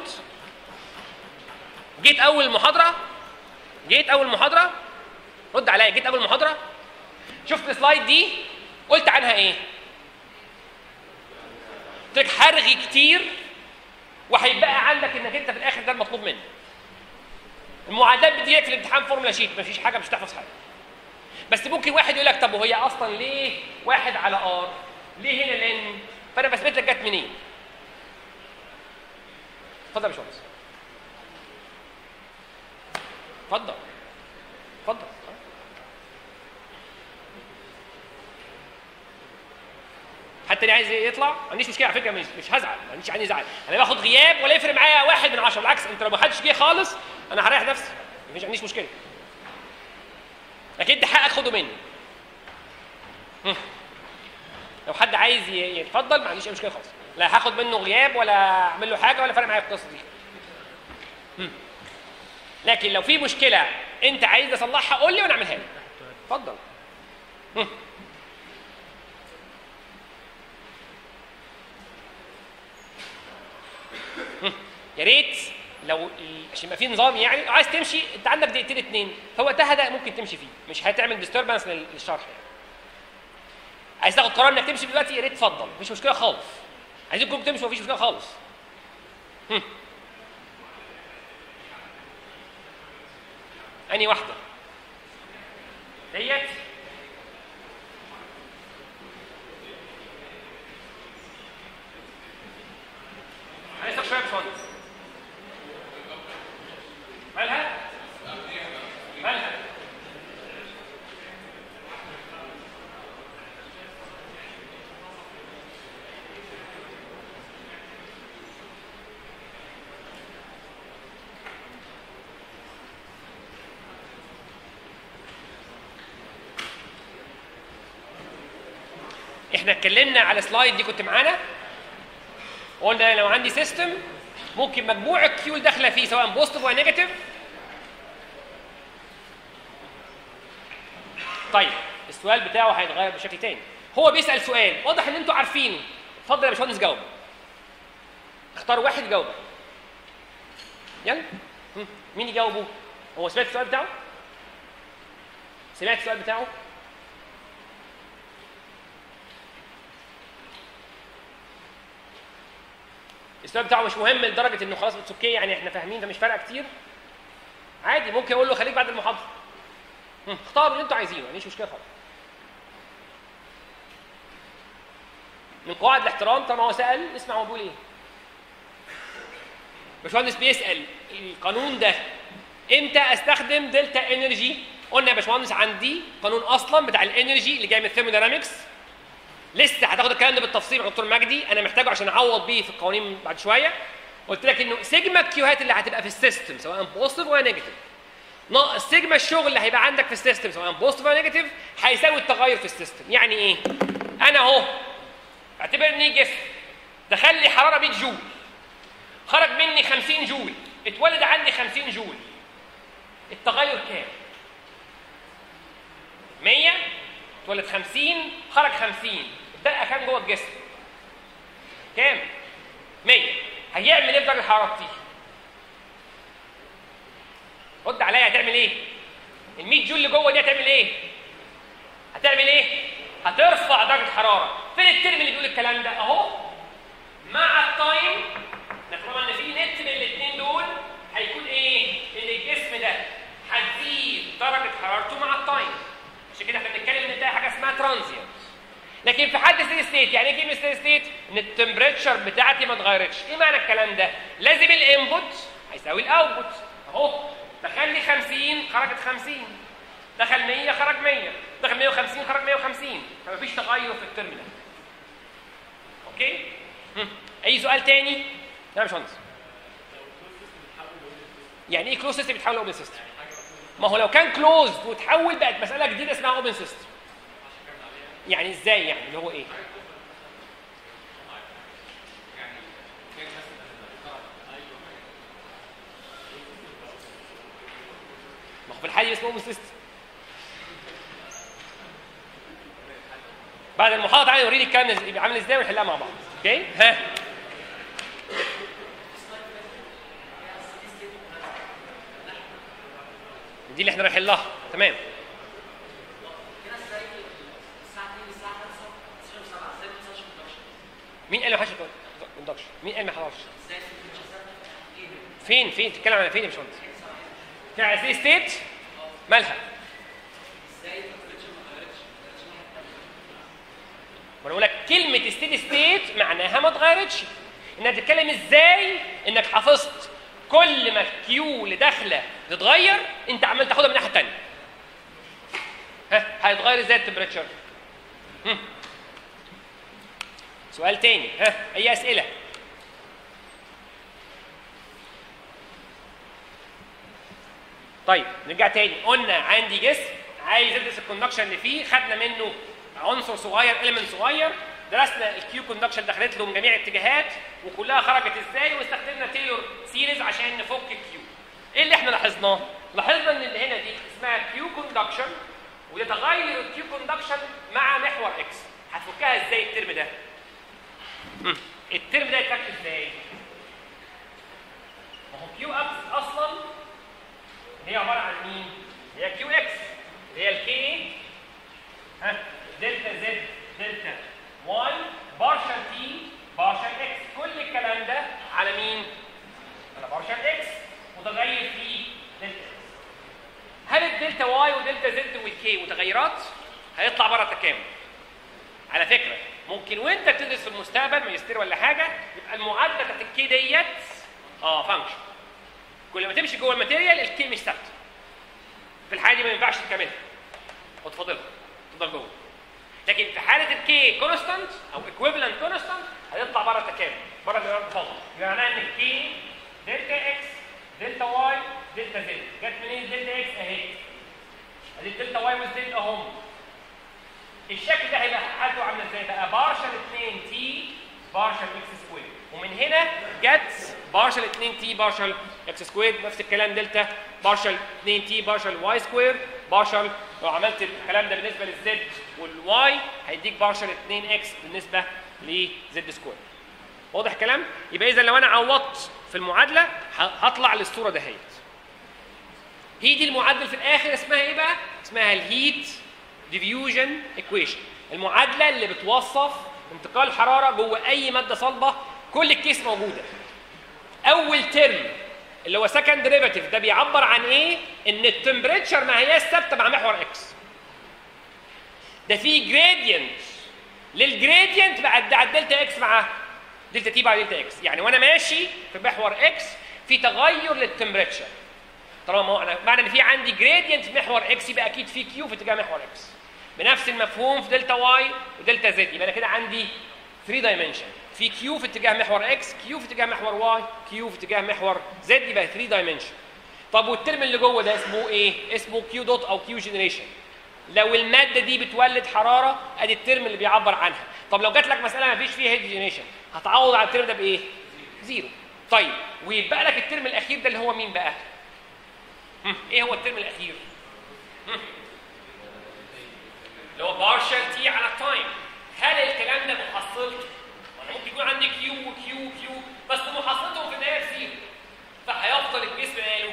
Speaker 1: جيت اول محاضره جيت اول محاضره رد عليا جيت اول محاضره شفت السلايد دي قلت عنها ايه قلت لك هرغي كتير وهيبقى عندك انك انت في الاخر ده المطلوب منك المعادلات بتجيلك في الامتحان فورمولا شيت مفيش حاجه مش هتحفظ حاجه بس ممكن واحد يقول لك طب وهي اصلا ليه واحد على ار ليه هنا لان فانا بثبت لك جت منين اتفضل يا باشمهندس اتفضل اتفضل حتى اللي عايز يطلع ما عنديش مشكله على فكره مش مش هزعل ما عنديش عندي زعل انا باخد غياب ولا يفرق معايا واحد من عشره بالعكس انت لو ما حدش جه خالص انا هريح نفسي مفيش عنديش مشكله لكن انت حقك خده مني هم. لو حد عايز ي- يتفضل ما عنديش اي مشكله خالص لا هاخد منه غياب ولا اعمل له حاجه ولا فارق معايا القصه دي هم. لكن لو في مشكله انت عايز اصلحها قول لي وانا اعملها لك اتفضل هم. هم. يا ريت لو عشان يبقى في نظام يعني لو عايز تمشي انت عندك دقيقتين اتنين فوقتها ده ممكن تمشي فيه مش هتعمل ديستربنس للشرح يعني عايز تاخد قرار انك تمشي دلوقتي يا ريت تفضل مفيش مشكله خالص عايزينكم تمشوا مفيش مشكله خالص هم. انهي واحده ديت عايز شويه يا باشمهندس مالها مالها احنا اتكلمنا على سلايد دي كنت معانا قلنا لو عندي سيستم ممكن مجموع الكيو اللي داخله فيه سواء بوزيتيف او نيجاتيف طيب السؤال بتاعه هيتغير بشكل تاني هو بيسال سؤال واضح ان انتوا عارفينه اتفضل يا باشمهندس جاوب اختار واحد يجاوبه يلا هم، مين يجاوبه هو سمعت السؤال بتاعه سمعت السؤال بتاعه السؤال بتاعه مش مهم لدرجه انه خلاص اتس اوكي يعني احنا فاهمين ده مش فارقه كتير عادي ممكن اقول له خليك بعد المحاضره هم، اختاروا اللي انتوا عايزينه مفيش مشكله خالص من قواعد الاحترام طالما هو سال نسمع هو بيقول ايه باشمهندس بيسال القانون ده امتى استخدم دلتا انرجي قلنا يا باشمهندس عندي قانون اصلا بتاع الانرجي اللي جاي من الثيرموداينامكس لسه هتاخد الكلام ده بالتفصيل مع دكتور مجدي انا محتاجه عشان اعوض بيه في القوانين بعد شويه قلت لك انه سيجما الكيوهات اللي هتبقى في السيستم سواء بوزيتيف ولا نيجاتيف ناقص سيجما الشغل اللي هيبقى عندك في السيستم سواء بوزيتيف ولا نيجاتيف هيساوي التغير في السيستم يعني ايه انا اهو اعتبرني جسم دخل لي حراره 100 جول خرج مني 50 جول اتولد عندي 50 جول التغير كام 100 اتولد 50 خرج 50 اتبقى كام جوه الجسم كام 100 هيعمل ايه بدرجه الحراره دي رد عليا هتعمل ايه ال 100 جول اللي جوه دي هتعمل ايه هتعمل ايه هترفع درجه الحراره فين الترم اللي بيقول الكلام ده اهو مع التايم نفرض ان في نت من الاثنين دول هيكون ايه ان الجسم ده هتزيد درجه حرارته مع التايم عشان كده احنا بنتكلم ان ده حاجه اسمها ترانزيانت لكن في حد ستيدي ستيت يعني ايه كلمه ستيدي ستيت ان التمبريتشر بتاعتي ما اتغيرتش ايه معنى الكلام ده لازم الانبوت هيساوي الاوتبوت اهو دخل لي 50 خرجت 50 دخل 100 خرج 100 دخل 150 خرج 150 فمفيش تغير في الترم ده اوكي هم. اي سؤال تاني لا يا باشمهندس يعني ايه كلوز سيستم بيتحول لاوبن سيستم ما هو لو كان كلوزد وتحول بقت مساله جديده اسمها اوبن سيستم يعني ازاي يعني اللي هو ايه ما هو في الحالة دي اسمه اوبن سيستم بعد المحاضرة تعالى نوريك الكلام ده يبقى عامل ازاي ونحلها مع بعض اوكي ها دي اللي احنا رايحين لها تمام مين قال ما حدش كوندكشن مين قال ما حضرش فين فين تتكلم على فين يا باشمهندس بتتكلم على سي ستيت مالها وانا بقول لك كلمه ستيدي ستيت معناها ما اتغيرتش انها بتتكلم ازاي انك حفظت كل ما الكيو اللي داخله تتغير انت عمال تاخدها من الناحيه الثانيه ها هيتغير ازاي التمبريتشر هم. سؤال تاني ها اي اسئله طيب نرجع تاني قلنا عندي جسم عايز ادرس الكوندكشن اللي فيه خدنا منه عنصر صغير اليمنت صغير درسنا الكيو كوندكشن دخلت له من جميع الاتجاهات وكلها خرجت ازاي واستخدمنا تايلور سيريز عشان نفك الكيو ايه اللي احنا لاحظناه لاحظنا ان اللي هنا دي اسمها كيو كوندكشن ويتغير الكيو كوندكشن مع محور اكس هتفكها ازاي الترم ده مم. الترم ده يتفك ازاي ما هو كيو اكس اصلا هي عباره عن مين هي كيو اكس هي الكي ها دلتا زد دلتا واي بارشل تي بارشل اكس كل الكلام ده على مين على بارشل اكس متغير في دلتا اكس هل الدلتا واي ودلتا زد والكي متغيرات هيطلع بره التكامل على فكره ممكن وانت بتدرس في المستقبل ماجستير ولا حاجه يبقى المعادله بتاعت الكي ديت اه فانكشن كل ما تمشي جوه الماتيريال الكي مش ثابته في الحاله دي ما ينفعش تكملها وتفضلها تفضل جوه لكن في حاله الكي كونستانت او ايكويفالنت كونستانت هيطلع بره التكامل بره الدائره الفاضيه يعني معناها ان الكي دلتا اكس دلتا واي دلتا زد جت منين دلتا اكس اهي ادي الدلتا واي والزد اهم الشكل ده هيبقى حالته عامله ازاي بقى بارشل 2 تي بارشل اكس سكوير ومن هنا جت بارشل 2 تي بارشل اكس سكوير نفس الكلام دلتا بارشل 2 تي بارشل واي سكوير بارشل لو عملت الكلام ده بالنسبه للزد والواي هيديك بارشل 2 اكس بالنسبه لزد سكوير واضح الكلام يبقى اذا لو انا عوضت في المعادله ه- هطلع للصوره دهيت هي دي المعادله في الاخر اسمها ايه بقى اسمها الهيت ديفيوجن ايكويشن المعادله اللي بتوصف انتقال الحراره جوه اي ماده صلبه كل الكيس موجوده اول ترم اللي هو سكند ديريفاتيف ده بيعبر عن ايه ان التمبريتشر ما هياش ثابته مع محور اكس ده في جريدينت للجريدينت بعد على الدلتا اكس مع دلتا تي بعد دلتا اكس يعني وانا ماشي في محور اكس في تغير للتمبريتشر طالما انا معنى ان في عندي جريدينت في محور اكس يبقى اكيد في كيو في اتجاه محور اكس بنفس المفهوم في دلتا واي ودلتا زد يبقى انا كده عندي 3 دايمنشن في كيو في اتجاه محور اكس كيو في اتجاه محور واي كيو في اتجاه محور زد يبقى 3 دايمنشن طب والترم اللي جوه ده اسمه ايه اسمه كيو دوت او كيو جنريشن لو الماده دي بتولد حراره ادي الترم اللي بيعبر عنها طب لو جات لك مساله ما فيش فيها هيد جنريشن هتعوض على الترم ده بايه زيرو طيب ويبقى لك الترم الاخير ده اللي هو مين بقى هم، ايه هو الترم الاخير هم. اللي هو بارشال تي على تايم هل الكلام ده محصلته ولا ممكن يكون عندي كيو وكيو وكيو بس محصلتهم في النهايه زيرو فهيفضل الجسم ماله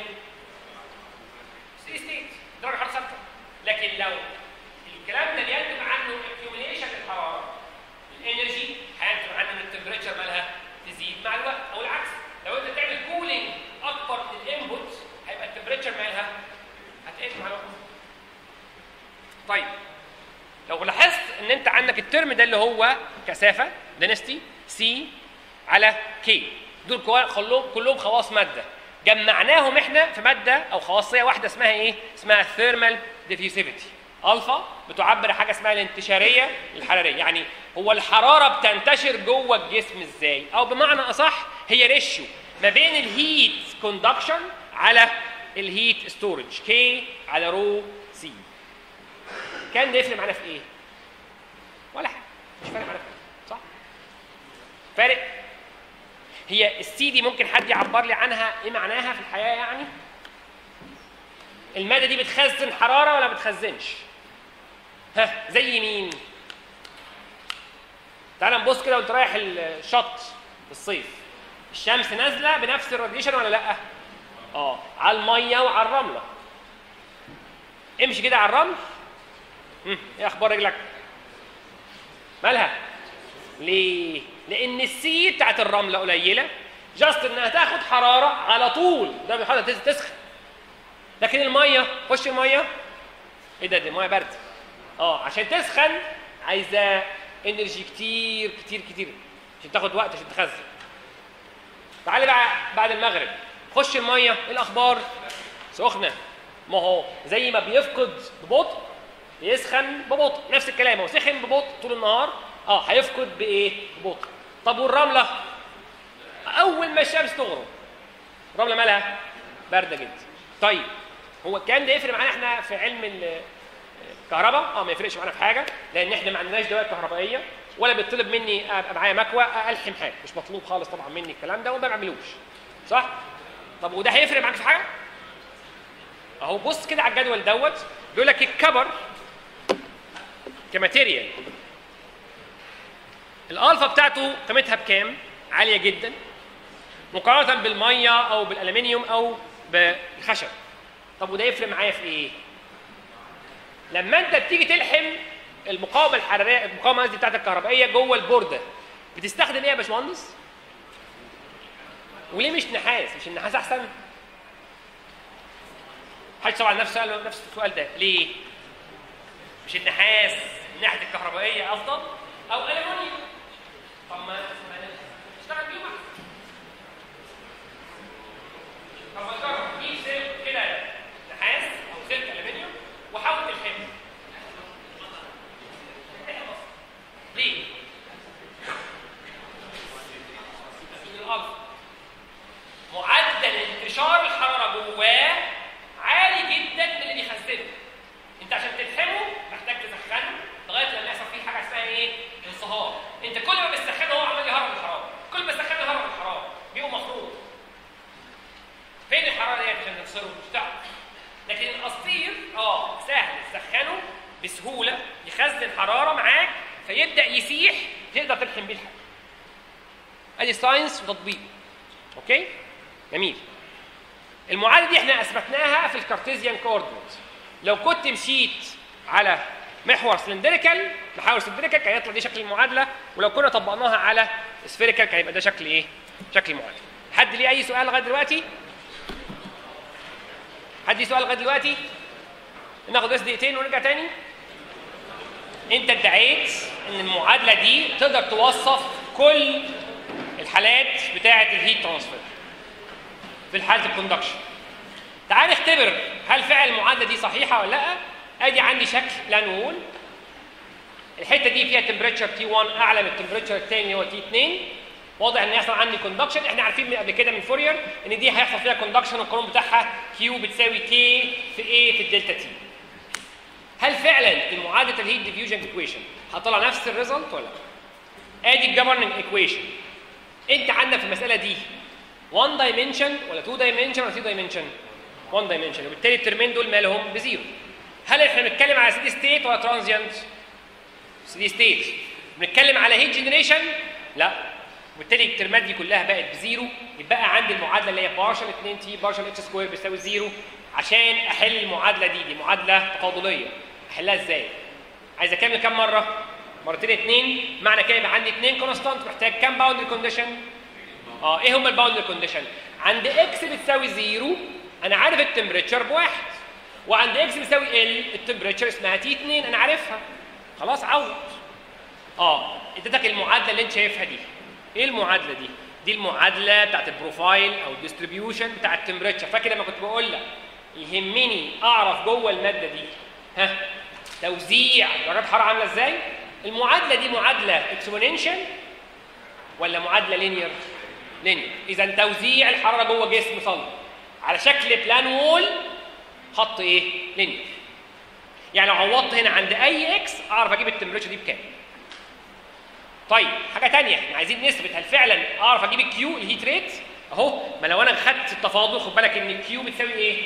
Speaker 1: سي ستيت درجه حراره ثابته لكن لو الكلام ده بينتج عنه accumulation للحراره الانرجي هينتج عنه ان التمبريتشر مالها تزيد مع الوقت او العكس لو انت تعمل كولينج اكبر من الانبوت هيبقى التمبريتشر مالها هتقل مع الوقت طيب لو لاحظت ان انت عندك الترم ده اللي هو كثافه دينستي سي على كي دول كوا- كلهم كلهم خواص ماده جمعناهم احنا في ماده او خاصيه واحده اسمها ايه اسمها ثيرمال ديفيوسيفيتي الفا بتعبر عن حاجه اسمها الانتشاريه الحراريه يعني هو الحراره بتنتشر جوه الجسم ازاي او بمعنى اصح هي ريشيو ما بين الهيت كوندكشن على الهيت ستورج كي على رو سي كان ده يفرق معانا في ايه ولا حاجه مش فارق معانا في ايه صح فارق هي السي دي ممكن حد يعبر لي عنها ايه معناها في الحياه يعني الماده دي بتخزن حراره ولا ما بتخزنش ها زي مين تعال نبص كده وانت رايح الشط في الصيف الشمس نازله بنفس الراديشن ولا لا اه على الميه وعلى الرمله امشي كده على الرمل مم، ايه اخبار رجلك مالها ليه لان السي بتاعت الرمله قليله جاست انها تاخد حراره على طول ده بيحاول تس- تسخن لكن الميه خش الميه ايه ده دي الميه برد اه عشان تسخن عايزه انرجي كتير كتير كتير عشان تاخد وقت عشان تخزن تعالى بقى بعد المغرب خش الميه ايه الاخبار سخنه ما هو زي ما بيفقد ببطء بيسخن ببطء نفس الكلام هو سخن ببطء طول النهار اه هيفقد بايه ببطء طب والرمله اول ما الشمس تغرب الرمله مالها بارده جدا طيب هو الكلام ده يفرق معانا احنا في علم ال- الكهرباء اه ما يفرقش معانا في حاجه لان احنا ما عندناش دوائر كهربائيه ولا بيطلب مني ابقى معايا مكوى الحم حاجه مش مطلوب خالص طبعا مني الكلام ده وما بعملوش صح طب وده هيفرق معاك في حاجه اهو بص كده على الجدول دوت بيقول لك الكبر كماتيريال الالفا بتاعته قيمتها بكام عاليه جدا مقارنه بالميه او بالالومنيوم او بالخشب طب وده يفرق معايا في ايه لما انت بتيجي تلحم المقاومه الحراريه المقاومه قصدي بتاعت الكهربائيه جوه البورده بتستخدم ايه يا باشمهندس وليه مش نحاس مش النحاس احسن حد طبعا نفس السؤال نفس السؤال ده ليه مش النحاس من ناحيه الكهربائيه افضل او الومنيوم طب ما ما نشتغل بيهم احسن طب ما نجرب نجيب سلك كده نحاس او سلك الومنيوم وحاول تلحمه ليه؟ عشان الأرض معدل انتشار الحرارة جواه عالي جدا من اللي بيخزنه انت عشان تلحمه محتاج تسخنه لغايه لما يحصل فيه حاجه اسمها ايه؟ انصهار انت كل ما بتسخنه هو عمال يهرب الحراره كل ما تسخنه يهرب الحراره بيبقى مخروط فين الحراره دي عشان تنصره مش تعرف لكن القصير اه سهل تسخنه بسهوله يخزن حراره معاك فيبدا يسيح تقدر تلحم بيه الحاجه ادي ساينس وتطبيق اوكي جميل المعادله دي احنا اثبتناها في الكارتيزيان كوردينيت لو كنت مشيت على محور سلندريكال محور سلندريكال كان يطلع دي شكل المعادله ولو كنا طبقناها على سفيريكال كان يبقى ده شكل ايه شكل المعادله حد ليه اي سؤال لغايه دلوقتي حد ليه سؤال لغايه دلوقتي ناخد بس دقيقتين ونرجع تاني انت ادعيت ان المعادله دي تقدر توصف كل الحالات بتاعه الهيت ترانسفير في حاله الكوندكشن تعال نختبر هل فعلا المعادله دي صحيحه ولا لا ادي عندي شكل لانول الحته دي فيها تمبريتشر تي 1 اعلى من التمبريتشر الثاني اللي هو تي 2 واضح ان يحصل عندي كوندكشن احنا عارفين من قبل كده من فورير ان دي هيحصل فيها كوندكشن والقانون بتاعها كيو بتساوي كي في ايه في الدلتا تي هل فعلا المعادله الهيت ديفيوجن ايكويشن هتطلع نفس الريزلت ولا لا ادي الجفرننج ايكويشن انت عندك في المساله دي 1 دايمنشن ولا 2 دايمنشن ولا 3 دايمنشن 1 دايمنشن وبالتالي الترمين دول مالهم بزيرو هل احنا بنتكلم على سيدي ستيت ولا ترانزيانت سيدي ستيت بنتكلم على هيت جنريشن لا وبالتالي الترمات دي كلها بقت بزيرو يبقى عندي المعادله اللي هي بارشل 2 تي بارشل اتش سكوير بيساوي زيرو عشان احل المعادله دي دي معادله تفاضليه احلها ازاي عايز اكمل كام مره مرتين اتنين معنى كده يبقى عندي اتنين كونستانت محتاج كام باوندري كونديشن اه ايه هم الباوندري كونديشن عند اكس بتساوي زيرو انا عارف التمبريتشر بواحد وعند اكس بتساوي ال التمبريتشر اسمها تي 2 انا عارفها خلاص عوض اه اديتك المعادله اللي انت شايفها دي ايه المعادله دي دي المعادله بتاعت البروفايل او الديستريبيوشن بتاع التمبريتشر فاكر لما كنت بقول لك يهمني اعرف جوه الماده دي ها توزيع درجات حراره عامله ازاي المعادله دي معادله اكسبوننشال ولا معادله لينير لينير اذا توزيع الحراره جوه جسم صلب على شكل بلان وول خط ايه لينير يعني لو عوضت هنا عند اي اكس اعرف اجيب التمبريتشر دي بكام طيب حاجه تانية احنا عايزين نثبت هل فعلا اعرف اجيب الكيو الهيت ريت اهو ما لو انا خدت التفاضل خد بالك ان الكيو بتساوي ايه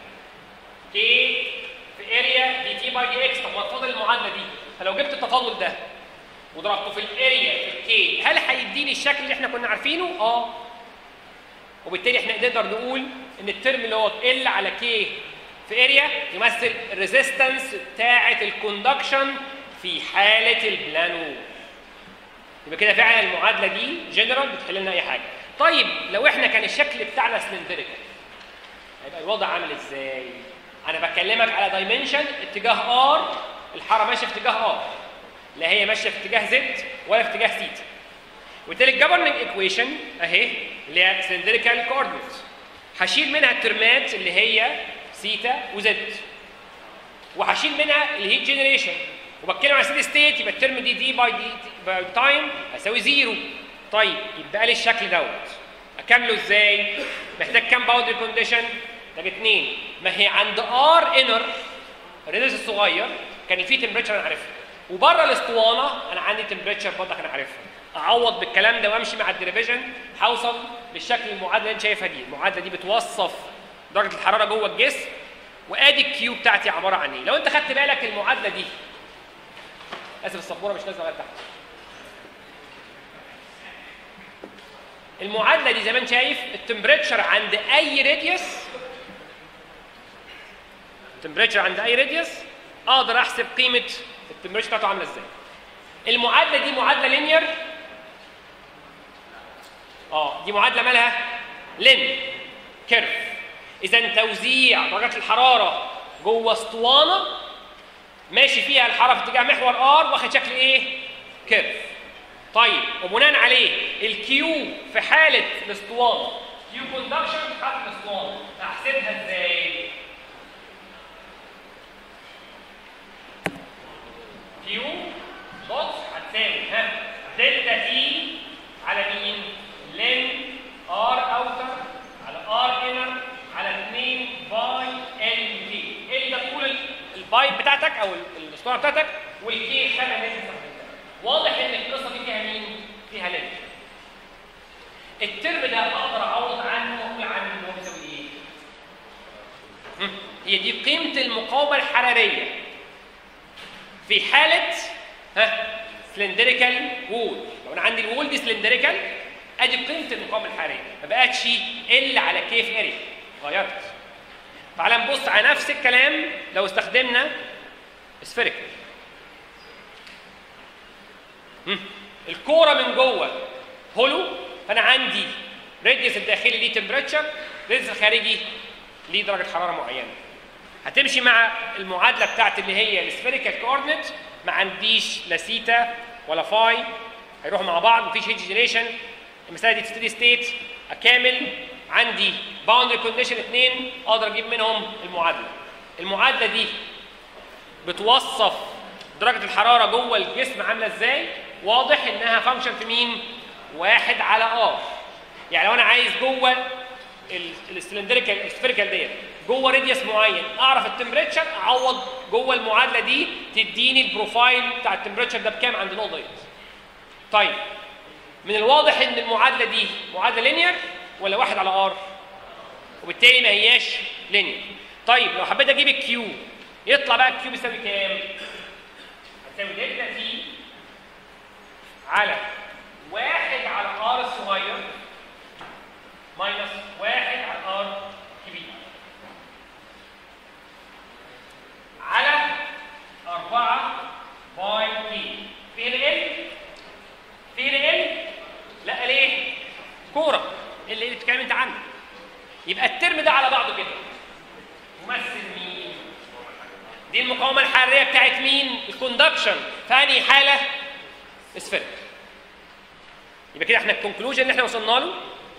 Speaker 1: كي في اريا دي تي باي دي اكس طب ما تفاضل المعادله دي فلو جبت التفاضل ده وضربته في الاريا في الكي هل هيديني الشكل اللي احنا كنا عارفينه اه وبالتالي احنا نقدر نقول ان الترم اللي هو ال على كي في اريا يمثل الريزيستنس بتاعه الكوندكشن في حاله البلان وول يبقى كده فعلا المعادله دي جنرال بتحل لنا اي حاجه طيب لو احنا كان الشكل بتاعنا سلندريكال هيبقى الوضع عامل ازاي انا بكلمك على دايمنشن اتجاه ار الحاره ماشيه في اتجاه ار لا هي ماشيه في اتجاه زد ولا في اتجاه ثيتا وبالتالي الجبرنج ايكويشن اهي اللي هي سلندريكال كوردينيت هشيل منها الترمات اللي هي ثيتا وزد وهشيل منها الهيت جنريشن وبتكلم على ستيدي ستيت يبقى الترم دي دي باي دي باي تايم هيساوي زيرو طيب يبقى لي الشكل دوت اكمله ازاي؟ محتاج كام باوندري كونديشن؟ محتاج اثنين ما هي عند ار انر الريدس الصغير كان في تمبريتشر انا عارفها وبره الاسطوانه انا عندي تمبريتشر برضه انا عارفها اعوض بالكلام ده وامشي مع الديريفيجن هوصل للشكل المعادله اللي انت شايفها دي المعادله دي بتوصف درجه الحراره جوه الجسم وادي الكيو بتاعتي عباره عن ايه لو انت خدت بالك المعادله دي اسف السبوره مش نازله لغايه تحت المعادله دي زي ما انت شايف التمبريتشر عند اي راديوس التمبريتشر عند اي راديوس اقدر احسب قيمه التمبريتشر بتاعته عامله ازاي المعادله دي معادله لينير اه دي معادله مالها لين كيرف اذا توزيع درجات الحراره جوه اسطوانه ماشي فيها الحراره في اتجاه محور ار واخد شكل ايه كيرف طيب وبناء عليه الكيو في حاله الاسطوانه كيو كوندكشن في حاله الاسطوانه احسبها ازاي كيو بص هتساوي ها دلتا تي على مين؟ لين ار اوتر على ار انر على 2 باي ال تي ال ده طول ال- البايب بتاعتك او ال- الاسطوانه بتاعتك والكي خانه اللي انت استخدمتها واضح ان القصه دي فيها مين؟ فيها لين الترم ده اقدر اعوض عنه واقول عنه ان هو بيساوي ايه؟ هم، هي دي قيمه المقاومه الحراريه في حالة ها سلندريكال وول لو انا عندي الوول دي سلندريكال ادي قيمة المقاومة الحرارية ما بقتش ال على كيف اري غيرت تعال نبص على نفس الكلام لو استخدمنا سفيريكال الكورة من جوه هولو فانا عندي راديوس الداخلي ليه تمبريتشر راديوس الخارجي ليه درجة حرارة معينة هتمشي مع المعادله بتاعت اللي هي السفيريكال كوردينيت ما عنديش لا سيتا ولا فاي هيروحوا مع بعض مفيش هيت جنريشن المساله دي ستيدي ستيت اكامل عندي باوندري كونديشن اثنين اقدر اجيب منهم المعادله المعادله دي بتوصف درجه الحراره جوه الجسم عامله ازاي واضح انها فانكشن في مين واحد على ار يعني لو انا عايز جوه ال- السلندريكال السفيريكال ديت جوه راديوس معين اعرف التمبريتشر اعوض جوه المعادله دي تديني البروفايل بتاع التمبريتشر ده بكام عند النقطه ديت طيب من الواضح ان المعادله دي معادله لينير ولا واحد على ار وبالتالي ما هياش لينير طيب لو حبيت اجيب الكيو يطلع بقى الكيو بيساوي كام هتساوي دلتا تي على واحد على ار الصغير ماينس واحد على ار كبير على أربعة باي تي فين ال فين ال لا ليه كورة اللي اللي بتتكلم انت عنه يبقى الترم ده على بعضه كده ممثل مين دي المقاومة الحرارية بتاعت مين الكوندكشن في أنهي حالة اسفل يبقى كده احنا الكونكلوجن اللي احنا وصلنا له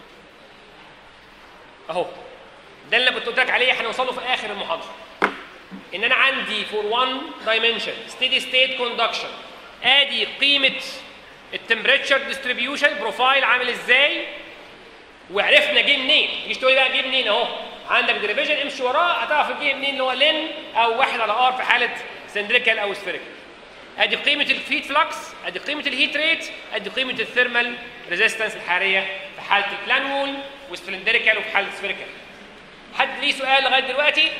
Speaker 1: اهو ده اللي كنت قلت لك عليه هنوصله في اخر المحاضره ان انا عندي فور وان دايمنشن ستيدي ستيت كوندكشن ادي قيمه التمبريتشر ديستريبيوشن بروفايل عامل ازاي وعرفنا جه منين تجيش تقول لي بقى جه منين اهو عندك ديريفيجن امشي وراه هتعرف جه منين اللي هو لين او واحد على ار في حاله سندريكال او سفيريكال ادي قيمه الفيد فلكس ادي قيمه الهيت ريت ادي قيمه الثيرمال ريزيستنس الحراريه في حاله البلان وول والسلندريكال وفي حاله السفيريكال حد ليه سؤال لغايه دلوقتي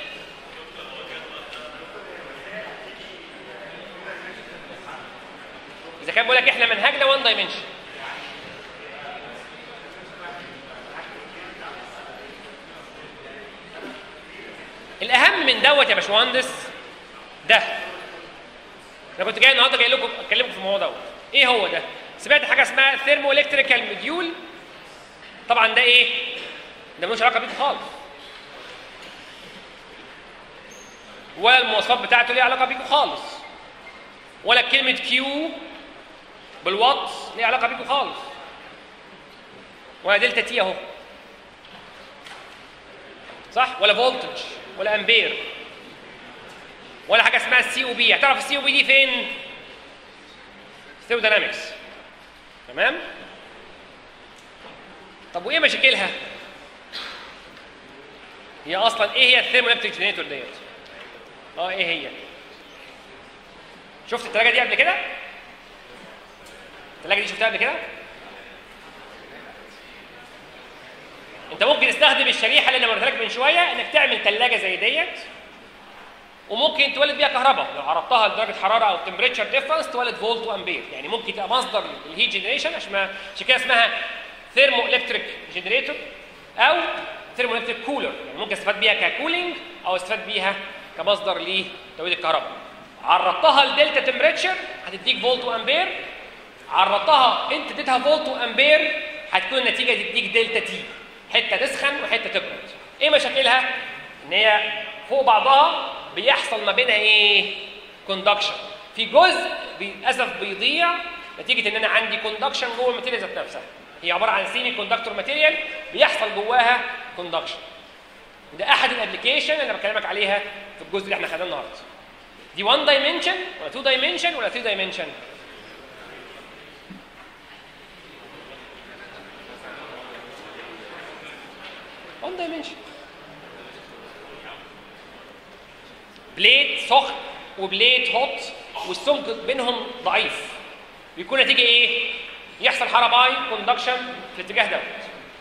Speaker 1: اذا كان بقول لك احنا منهجنا وان دايمنشن الاهم من دوت يا باشمهندس ده انا كنت جاي النهارده جاي لكم اتكلمكم في الموضوع دوت ايه هو ده سمعت حاجه اسمها ثيرمو الكتريكال موديول طبعا ده ايه ده ملوش علاقه بيك خالص ولا المواصفات بتاعته ليها علاقه بيكم خالص ولا كلمه كيو بالوات ليها علاقه بيكم خالص ولا دلتا تي اهو صح ولا فولتج ولا امبير ولا حاجه اسمها السي او بي هتعرف السي او بي دي فين ثيرموداينامكس تمام طب وايه مشاكلها هي اصلا ايه هي الثيرمولكتريك جنريتور ديت اه ايه هي شفت الثلاجه دي قبل كده الثلاجه دي شفتها قبل كده انت ممكن تستخدم الشريحه اللي انا قلت لك من شويه انك تعمل ثلاجه زي ديت وممكن تولد بيها كهرباء لو عرضتها لدرجه حراره او تمبريتشر ديفرنس تولد فولت وامبير يعني ممكن تبقى مصدر الهيت جنريشن عشان ما عشان كده اسمها ثيرمو الكتريك جنريتور او ثيرمو الكتريك كولر يعني ممكن استفاد بيها ككولينج او استفاد بيها كمصدر لتوليد الكهرباء عرضتها لدلتا تمبريتشر هتديك فولت وامبير عرضتها انت اديتها فولت وامبير هتكون النتيجه تديك دلتا تي حته تسخن وحته تبرد ايه مشاكلها ان هي فوق بعضها بيحصل ما بينها ايه كوندكشن في جزء للاسف بيضيع نتيجه ان انا عندي كوندكشن جوه الماتيريال ذات نفسها هي عباره عن سيمي كوندكتور ماتيريال بيحصل جواها كوندكشن ده احد الابلكيشن اللي انا بكلمك عليها في الجزء اللي احنا خدناه النهارده دي 1 دايمنشن ولا 2 دايمنشن ولا 3 دايمنشن 1 دايمنشن بليد سخن وبليد هوت والسمك بينهم ضعيف بيكون نتيجه ايه؟ يحصل حرباي كوندكشن في الاتجاه دوت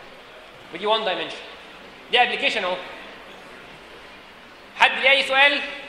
Speaker 1: ودي 1 دايمنشن دي ابلكيشن اهو حد ليه اي سؤال؟